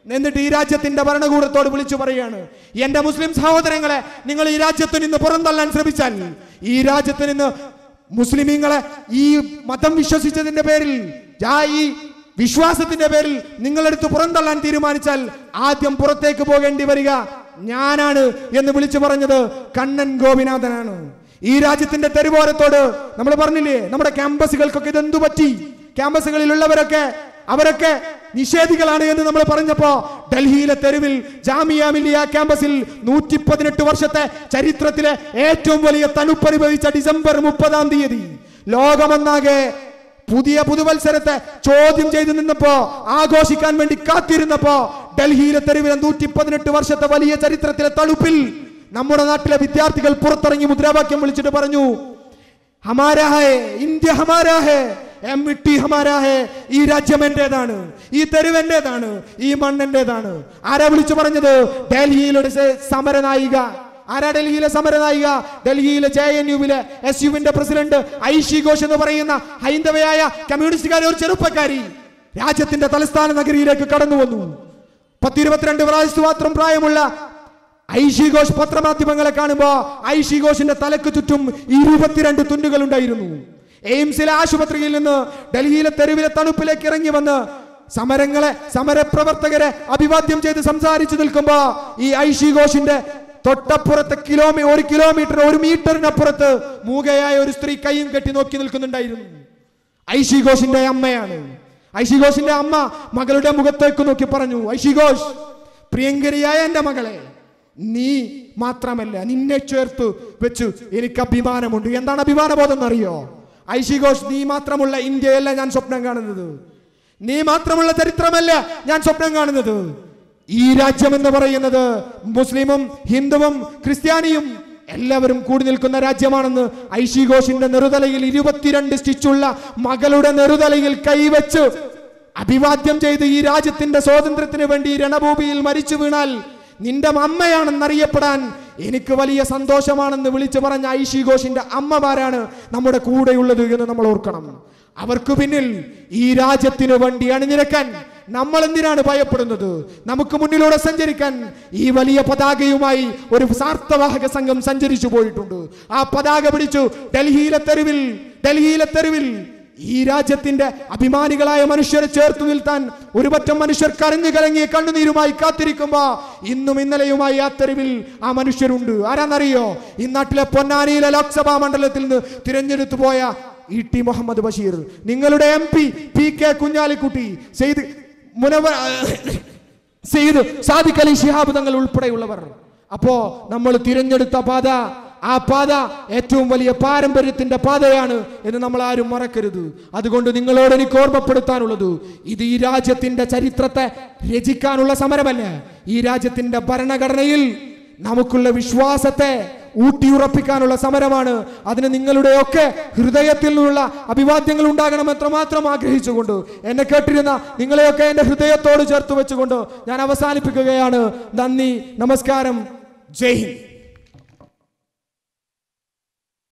എന്നിട്ട് ഈ രാജ്യത്തിന്റെ ഭരണകൂടത്തോട് വിളിച്ചു പറയാണ് എന്റെ മുസ്ലിം സഹോദരങ്ങളെ നിങ്ങൾ ഈ രാജ്യത്ത് നിന്ന് പുറന്തള്ളാൻ ശ്രമിച്ചാൽ ഈ രാജ്യത്ത് നിന്ന് മുസ്ലിമീങ്ങളെ ഈ മതം വിശ്വസിച്ചതിന്റെ പേരിൽ ആ ഈ വിശ്വാസത്തിന്റെ പേരിൽ നിങ്ങളെടുത്ത് പുറന്തള്ളാൻ തീരുമാനിച്ചാൽ ആദ്യം പുറത്തേക്ക് പോകേണ്ടി വരിക ഞാനാണ് എന്ന് വിളിച്ചു പറഞ്ഞത് കണ്ണൻ ഗോപിനാഥനാണ് ഈ രാജ്യത്തിന്റെ തെരുവോരത്തോട് നമ്മൾ പറഞ്ഞില്ലേ നമ്മുടെ ക്യാമ്പസുകൾക്കൊക്കെ ഇതെന്തു പറ്റി ക്യാമ്പസുകളിലുള്ളവരൊക്കെ അവരൊക്കെ നിഷേധികളാണ് എന്ന് നമ്മൾ പറഞ്ഞപ്പോ ഡൽഹിയിലെ തെരുവിൽ ജാമിയ മില്ലിയ ക്യാമ്പസിൽ നൂറ്റി പതിനെട്ട് വർഷത്തെ ചരിത്രത്തിലെ ഏറ്റവും വലിയ തണുപ്പനുഭവിച്ച ഡിസംബർ മുപ്പതാം തീയതി ലോകമൊന്നാകെ പുതിയ പുതുവത്സരത്തെ ചോദ്യം ചെയ്തു നിന്നപ്പോ ആഘോഷിക്കാൻ വേണ്ടി കാത്തിരുന്നപ്പോ ഡൽഹിയിലെ തെരുവിലെ നൂറ്റി പതിനെട്ട് വർഷത്തെ വലിയ ചരിത്രത്തിലെ തണുപ്പിൽ നമ്മുടെ നാട്ടിലെ വിദ്യാർത്ഥികൾ പുറത്തിറങ്ങി മുദ്രാവാക്യം വിളിച്ചിട്ട് പറഞ്ഞു ഹമാരാ ഹേ ഇന്ത്യ ഹമാരാ ഹേ എം മിട്ടി ഹമാരാ ഹേ ഈ രാജ്യം എന്റേതാണ് ഈ തെരുവ് എന്റേതാണ് ഈ മണ്ണെന്റേതാണ് ആരാ വിളിച്ചു പറഞ്ഞത് ഡൽഹിയിലൂടെ സ- സമരനായിക ആരാ ഡൽഹിയിലെ സമരനായിക ഡൽഹിയിലെ ജെ എൻ യുവിലെ എസ് യുവിന്റെ പ്രസിഡന്റ് ഐഷി ഘോഷ് എന്ന് പറയുന്ന ഹൈന്ദവയായ കമ്മ്യൂണിസ്റ്റുകാരെ ഒരു ചെറുപ്പക്കാരി രാജ്യത്തിന്റെ തലസ്ഥാന നഗരിയിലേക്ക് കടന്നു വന്നു പത്തിരുപത്തിരണ്ട് വയസ്സ് മാത്രം പ്രായമുള്ള ഐഷി ഘോഷ് പത്രമാധ്യമങ്ങളെ കാണുമ്പോ ഐഷി ഘോഷിന്റെ തലക്ക് ചുറ്റും ഇരുപത്തിരണ്ട് തുന്നുകൾ ഉണ്ടായിരുന്നു എയിംസിലെ ആശുപത്രിയിൽ നിന്ന് ഡൽഹിയിലെ തെരുവിലെ തണുപ്പിലേക്ക് ഇറങ്ങി വന്ന് സമരങ്ങളെ സമരപ്രവർത്തകരെ അഭിവാദ്യം ചെയ്ത് സംസാരിച്ചു നിൽക്കുമ്പോ ഈ ഐഷി ഘോഷിന്റെ തൊട്ടപ്പുറത്തെ കിലോമീ ഒരു കിലോമീറ്റർ ഒരു മീറ്ററിനപ്പുറത്ത് മൂകയായ ഒരു സ്ത്രീ കൈയും കെട്ടി നോക്കി നിൽക്കുന്നുണ്ടായിരുന്നു ഐഷി ഘോഷിന്റെ അമ്മയാണ് ഐഷി ഘോഷിന്റെ അമ്മ മകളുടെ മുഖത്തേക്ക് നോക്കി പറഞ്ഞു ഐഷി ഘോഷ് പ്രിയങ്കരിയായ എന്റെ മകളെ നീ മാത്രമല്ല നിന്നെ ചേർത്ത് വെച്ച് എനിക്ക് അഭിമാനമുണ്ട് എന്താണ് അഭിമാനബോധം എന്നറിയോ ഐഷി ഘോഷ് നീ മാത്രമുള്ള ഇന്ത്യയല്ല ഞാൻ സ്വപ്നം കാണുന്നത് നീ മാത്രമുള്ള ചരിത്രമല്ല ഞാൻ സ്വപ്നം കാണുന്നത് ഈ രാജ്യം എന്ന് പറയുന്നത് മുസ്ലിമും ഹിന്ദുവും ക്രിസ്ത്യാനിയും എല്ലാവരും കൂടി നിൽക്കുന്ന രാജ്യമാണെന്ന് ഐഷി ഘോഷിന്റെ നെറുതലയിൽ ഇരുപത്തിരണ്ട് സ്റ്റിച്ചുള്ള മകളുടെ നെറുതലയിൽ കൈവച്ച് അഭിവാദ്യം ചെയ്ത് ഈ രാജ്യത്തിന്റെ സ്വാതന്ത്ര്യത്തിന് വേണ്ടി രണഭൂമിയിൽ മരിച്ചു വീണാൽ നിന്റെ അമ്മയാണെന്നറിയപ്പെടാൻ എനിക്ക് വലിയ സന്തോഷമാണെന്ന് വിളിച്ചു പറഞ്ഞ ഐഷി ഘോഷിന്റെ അമ്മമാരാണ് നമ്മുടെ കൂടെയുള്ളത് എന്ന് നമ്മൾ ഓർക്കണം അവർക്ക് പിന്നിൽ ഈ രാജ്യത്തിനു വേണ്ടി അണിനിരക്കാൻ നമ്മൾ എന്തിനാണ് ഭയപ്പെടുന്നത് നമുക്ക് മുന്നിലൂടെ സഞ്ചരിക്കാൻ ഈ വലിയ പതാകയുമായി ഒരു സാർത്ഥവാഹക സംഘം സഞ്ചരിച്ചു പോയിട്ടുണ്ട് ആ പതാക പിടിച്ചു ഡൽഹിയിലെ തെരുവിൽ ഡൽഹിയിലെ തെരുവിൽ ഈ രാജ്യത്തിന്റെ അഭിമാനികളായ മനുഷ്യരെ ചേർത്ത് നിൽത്താൻ ഒരു പറ്റം മനുഷ്യർ കരഞ്ഞു കലങ്ങിയ കണ്ണുനീരുമായി കാത്തിരിക്കുമ്പോ ഇന്നും ഇന്നലെയുമായി ആ തെരുവിൽ ആ മനുഷ്യരുണ്ട് ആരാന്നറിയോ ഈ നാട്ടിലെ പൊന്നാനിയിലെ ലോക്സഭാ മണ്ഡലത്തിൽ നിന്ന് തിരഞ്ഞെടുത്തു പോയ ഇ ടി മുഹമ്മദ് ബഷീർ നിങ്ങളുടെ M P P K Kunhalikutty Syed മുനവ സെയ്ത് സാദിഖ് അലി ശിഹാബ് തങ്ങൾ ഉൾപ്പെടെയുള്ളവർ അപ്പോ നമ്മൾ തിരഞ്ഞെടുത്ത പാത ആ പാത ഏറ്റവും വലിയ പാരമ്പര്യത്തിന്റെ പാതയാണ് എന്ന് നമ്മൾ ആരും മറക്കരുത് അതുകൊണ്ട് നിങ്ങളോട് എനിക്ക് ഓർമ്മപ്പെടുത്താനുള്ളത് ഇത് ഈ രാജ്യത്തിന്റെ ചരിത്രത്തെ രചിക്കാനുള്ള സമരമല്ല ഈ രാജ്യത്തിന്റെ ഭരണഘടനയിൽ നമുക്കുള്ള വിശ്വാസത്തെ ഊട്ടിയുറപ്പിക്കാനുള്ള സമരമാണ് അതിന് നിങ്ങളുടെയൊക്കെ ഹൃദയത്തിൽ നിന്നുള്ള അഭിവാദ്യങ്ങൾ ഉണ്ടാകണമെന്ന് മാത്രം ആഗ്രഹിച്ചുകൊണ്ട് എന്നെ കേട്ടിരുന്ന നിങ്ങളെയൊക്കെ എൻ്റെ ഹൃദയത്തോട് ചേർത്ത് വെച്ചുകൊണ്ട് ഞാൻ അവസാനിപ്പിക്കുകയാണ് നന്ദി നമസ്കാരം ജയ് ഹിന്ദ്